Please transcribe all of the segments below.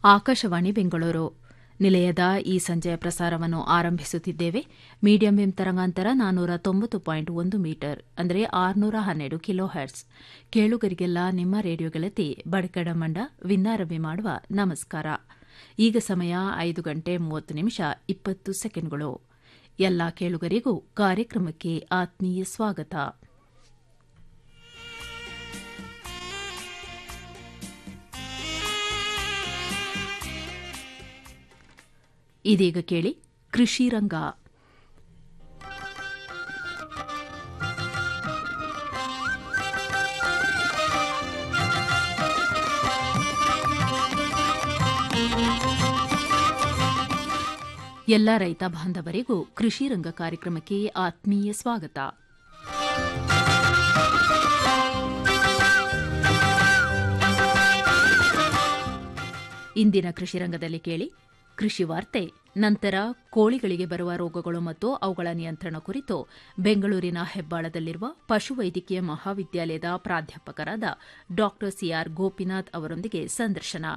ಆಕಾಶವಾಣಿ ಬೆಂಗಳೂರು ನಿಲಯದ ಈ ಸಂಜೆಯ ಪ್ರಸಾರವನ್ನು ಆರಂಭಿಸುತ್ತಿದ್ದೇವೆ ಮೀಡಿಯಂ ವೇವ್ ತರಂಗಾಂತರ ನಾನ್ನೂರ ತೊಂಬತ್ತು ಪಾಯಿಂಟ್ ಒಂದು ಮೀಟರ್ ಅಂದರೆ ಆರುನೂರ ಹನ್ನೆರಡು ಕಿಲೋ ಹರ್ಟ್ಸ್ ಕೇಳುಗರಿಗೆಲ್ಲ ನಿಮ್ಮ ರೇಡಿಯೋ ಗೆಳತಿ ಬಡಕಡಮಂಡ ವಿನ್ನಾರಭೆ ಮಾಡುವ ನಮಸ್ಕಾರ ಈಗ ಸಮಯ ಐದು ಗಂಟೆ ಮೂವತ್ತು ನಿಮಿಷ ಇಪ್ಪತ್ತು ಸೆಕೆಂಡ್ಗಳು ಎಲ್ಲ ಕೇಳುಗರಿಗೂ ಕಾರ್ಯಕ್ರಮಕ್ಕೆ ಆತ್ಮೀಯ ಸ್ವಾಗತ ಇದೀಗ ಕೇಳಿ ಕೃಷಿ ರಂಗ ಎಲ್ಲ ರೈತ ಬಾಂಧವರಿಗೂ ಕೃಷಿ ರಂಗ ಕಾರ್ಯಕ್ರಮಕ್ಕೆ ಆತ್ಮೀಯ ಸ್ವಾಗತ ಇಂದಿನ ಕೃಷಿ ರಂಗದಲ್ಲಿ ಕೇಳಿ ಕೃಷಿ ವಾರ್ತೆ ನಂತರ ಕೋಳಿಗಳಿಗೆ ಬರುವ ರೋಗಗಳು ಮತ್ತು ಅವುಗಳ ನಿಯಂತ್ರಣ ಕುರಿತು ಬೆಂಗಳೂರಿನ ಹೆಬ್ಬಾಳದಲ್ಲಿರುವ ಪಶುವೈದ್ಯಕೀಯ ಮಹಾವಿದ್ಯಾಲಯದ ಪ್ರಾಧ್ಯಾಪಕರಾದ ಡಾ ಸಿಆರ್ ಗೋಪಿನಾಥ್ ಅವರೊಂದಿಗೆ ಸಂದರ್ಶನ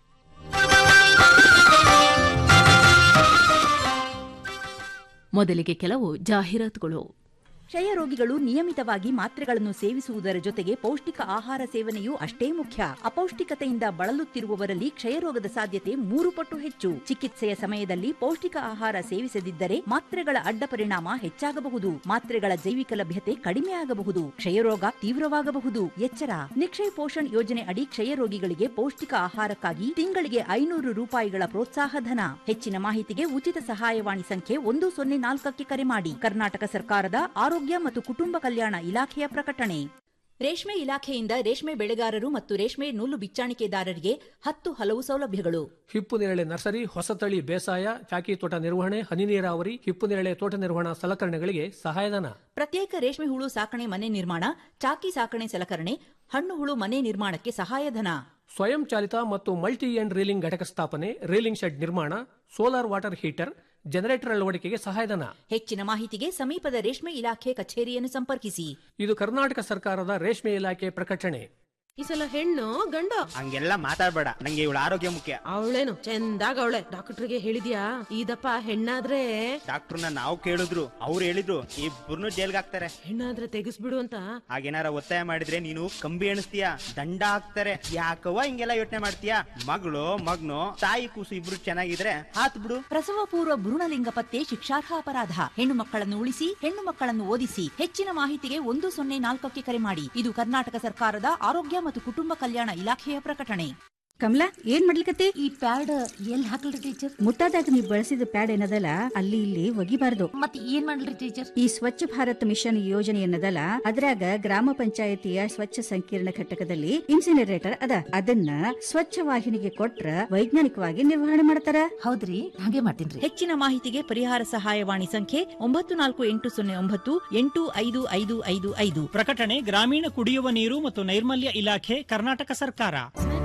ಮೊದಲಿಗೆ ಕೆಲವು ಜಾಹೀರಾತುಗಳು ಕ್ಷಯ ರೋಗಿಗಳು ನಿಯಮಿತವಾಗಿ ಮಾತ್ರೆಗಳನ್ನು ಸೇವಿಸುವುದರ ಜೊತೆಗೆ ಪೌಷ್ಟಿಕ ಆಹಾರ ಸೇವನೆಯೂ ಅಷ್ಟೇ ಮುಖ್ಯ ಅಪೌಷ್ಟಿಕತೆಯಿಂದ ಬಳಲುತ್ತಿರುವವರಲ್ಲಿ ಕ್ಷಯರೋಗದ ಸಾಧ್ಯತೆ ಮೂರು ಪಟ್ಟು ಹೆಚ್ಚು ಚಿಕಿತ್ಸೆಯ ಸಮಯದಲ್ಲಿ ಪೌಷ್ಟಿಕ ಆಹಾರ ಸೇವಿಸದಿದ್ದರೆ ಮಾತ್ರೆಗಳ ಅಡ್ಡ ಪರಿಣಾಮ ಹೆಚ್ಚಾಗಬಹುದು ಮಾತ್ರೆಗಳ ಜೈವಿಕ ಲಭ್ಯತೆ ಕಡಿಮೆ ಆಗಬಹುದು ಕ್ಷಯರೋಗ ತೀವ್ರವಾಗಬಹುದು ಎಚ್ಚರ ನಿಕ್ಷಯ್ ಪೋಷಣ್ ಯೋಜನೆ ಅಡಿ ಕ್ಷಯ ರೋಗಿಗಳಿಗೆ ಪೌಷ್ಟಿಕ ಆಹಾರಕ್ಕಾಗಿ ತಿಂಗಳಿಗೆ ಐನೂರು ರೂಪಾಯಿಗಳ ಪ್ರೋತ್ಸಾಹ ಧನ ಹೆಚ್ಚಿನ ಮಾಹಿತಿಗೆ ಉಚಿತ ಸಹಾಯವಾಣಿ ಸಂಖ್ಯೆ ಒಂದು ಸೊನ್ನೆ ನಾಲ್ಕಕ್ಕೆ ಕರೆ ಮಾಡಿ ಕರ್ನಾಟಕ ಸರ್ಕಾರದ ಆರೋಗ್ಯ ಮತ್ತು ಕುಟುಂಬ ಕಲ್ಯಾಣ ಇಲಾಖೆಯ ಪ್ರಕಟಣೆ ರೇಷ್ಮೆ ಇಲಾಖೆಯಿಂದ ರೇಷ್ಮೆ ಬೆಳೆಗಾರರು ಮತ್ತು ರೇಷ್ಮೆ ನೂಲು ಬಿಚ್ಚಾಣಿಕೆದಾರರಿಗೆ ಹತ್ತು ಹಲವು ಸೌಲಭ್ಯಗಳು ಹಿಪ್ಪು ನೇರಳೆ ನರ್ಸರಿ ಹೊಸತಳಿ ಬೇಸಾಯ ಚಾಕಿ ತೋಟ ನಿರ್ವಹಣೆ ಹನಿ ನೀರಾವರಿ ಹಿಪ್ಪು ನೇರಳೆ ತೋಟ ನಿರ್ವಹಣಾ ಸಲಕರಣೆಗಳಿಗೆ ಸಹಾಯಧನ ಪ್ರತ್ಯೇಕ ರೇಷ್ಮೆ ಹುಳು ಸಾಕಣೆ ಮನೆ ನಿರ್ಮಾಣ ಚಾಕಿ ಸಾಕಣೆ ಸಲಕರಣೆ ಹಣ್ಣು ಹುಳು ಮನೆ ನಿರ್ಮಾಣಕ್ಕೆ ಸಹಾಯಧನ ಸ್ವಯಂ ಚಾಲಿತ ಮತ್ತು ಮಲ್ಟಿ ಎಂಡ್ ರೀಲಿಂಗ್ ಘಟಕ ಸ್ಥಾಪನೆ ರೀಲಿಂಗ್ ಶೆಡ್ ನಿರ್ಮಾಣ ಸೋಲಾರ್ ವಾಟರ್ ಹೀಟರ್ ಜನರೇಟರ್ ಅಳವಡಿಕೆಗೆ ಸಹಾಯಧನ ಹೆಚ್ಚಿನ ಮಾಹಿತಿಗೆ ಸಮೀಪದ ರೇಷ್ಮೆ ಇಲಾಖೆ ಕಚೇರಿಯನ್ನು ಸಂಪರ್ಕಿಸಿ ಇದು ಕರ್ನಾಟಕ ಸರ್ಕಾರದ ರೇಷ್ಮೆ ಇಲಾಖೆ ಪ್ರಕಟಣೆ ಈ ಸಲ ಹೆಣ್ಣು ಗಂಡ ಹಂಗೆಲ್ಲ ಮಾತಾಡ್ಬೇಡ ನಂಗೆ ಇವಳ ಆರೋಗ್ಯ ಮುಖ್ಯ ಅವಳೇನು ಚಂದಾಗ ಅವಳೆ ಡಾಕ್ಟರ್ಗೆ ಹೇಳಿದ್ಯಾ ಇದಪ್ಪ ಹೆಣ್ಣಾದ್ರೆ ಡಾಕ್ಟರ್ನ ನಾವು ಕೇಳಿದ್ರು ಅವ್ರು ಹೇಳಿದ್ರು ಇಬ್ಬರನ್ನು ಜೈಲ್ಗೆ ಹಾಕ್ತಾರೆ ಹೆಣ್ಣಾದ್ರೆ ತೆಗಿಸ್ಬಿಡು ಅಂತ ಹಾಗೇನಾರ ಒತ್ತಾಯ ಮಾಡಿದ್ರೆ ನೀನು ಕಂಬಿ ಎಣಿಸ್ತೀಯ ದಂಡ ಹಾಕ್ತಾರೆ ಯಾಕವ್ವ ಹಿಂಗೆಲ್ಲ ಯೋಚನೆ ಮಾಡ್ತೀಯ ಮಗಳು ಮಗ್ನು ತಾಯಿ ಕೂಸು ಇಬ್ರು ಚೆನ್ನಾಗಿದ್ರೆ ಹಾತ್ ಬಿಡು ಪ್ರಸವ ಪೂರ್ವ ಭ್ರೂಣಲಿಂಗ ಪತ್ತೆ ಶಿಕ್ಷಾರ್ಹ ಅಪರಾಧ ಹೆಣ್ಣು ಮಕ್ಕಳನ್ನು ಉಳಿಸಿ ಹೆಣ್ಣು ಮಕ್ಕಳನ್ನು ಓದಿಸಿ ಹೆಚ್ಚಿನ ಮಾಹಿತಿಗೆ ಒಂದು ಸೊನ್ನೆ ನಾಲ್ಕಕ್ಕೆ ಕರೆ ಮಾಡಿ ಇದು ಕರ್ನಾಟಕ ಸರ್ಕಾರದ ಆರೋಗ್ಯ ಮತ್ತು ಕುಟುಂಬ ಕಲ್ಯಾಣ ಇಲಾಖೆಯ ಪ್ರಕಟಣೆ ಕಮಲಾ ಏನ್ ಮಾಡ್ಲಿಕತ್ತಿ ಈ ಪ್ಯಾಡ್ ಎಲ್ಲಿ ಹಾಕಲ್ರಿ ಟೀಚರ್ ಮುಟ್ಟಾದಾಗ ನೀವು ಬಳಸಿದ ಪ್ಯಾಡ್ ಏನದಲ್ಲ ಅಲ್ಲಿ ಇಲ್ಲಿ ಒಗಿಬಾರ್ದು ಮತ್ ಏನ್ ಮಾಡ್ಲಿ ಟೀಚರ್ ಈ ಸ್ವಚ್ಛ ಭಾರತ್ ಮಿಷನ್ ಯೋಜನೆ ಏನದಲ್ಲ ಅದ್ರಾಗ ಗ್ರಾಮ ಪಂಚಾಯತಿಯ ಸ್ವಚ್ಛ ಸಂಕೀರ್ಣ ಘಟಕದಲ್ಲಿ ಇನ್ಸಿನರೇಟರ್ ಅದ ಅದನ್ನ ಸ್ವಚ್ಛ ವಾಹಿನಿಗೆ ಕೊಟ್ರ ವೈಜ್ಞಾನಿಕವಾಗಿ ನಿರ್ವಹಣೆ ಮಾಡ್ತಾರ ಹೌದ್ರಿ ಹಾಗೆ ಮಾಡ್ತೀನ್ರಿ ಹೆಚ್ಚಿನ ಮಾಹಿತಿಗೆ ಪರಿಹಾರ ಸಹಾಯವಾಣಿ ಸಂಖ್ಯೆ ಒಂಬತ್ತು ನಾಲ್ಕು ಎಂಟು ಸೊನ್ನೆ ಒಂಬತ್ತು ಎಂಟು ಐದು ಐದು ಐದು ಐದು ಪ್ರಕಟಣೆ ಗ್ರಾಮೀಣ ಕುಡಿಯುವ ನೀರು ಮತ್ತು ನೈರ್ಮಲ್ಯ ಇಲಾಖೆ ಕರ್ನಾಟಕ ಸರ್ಕಾರ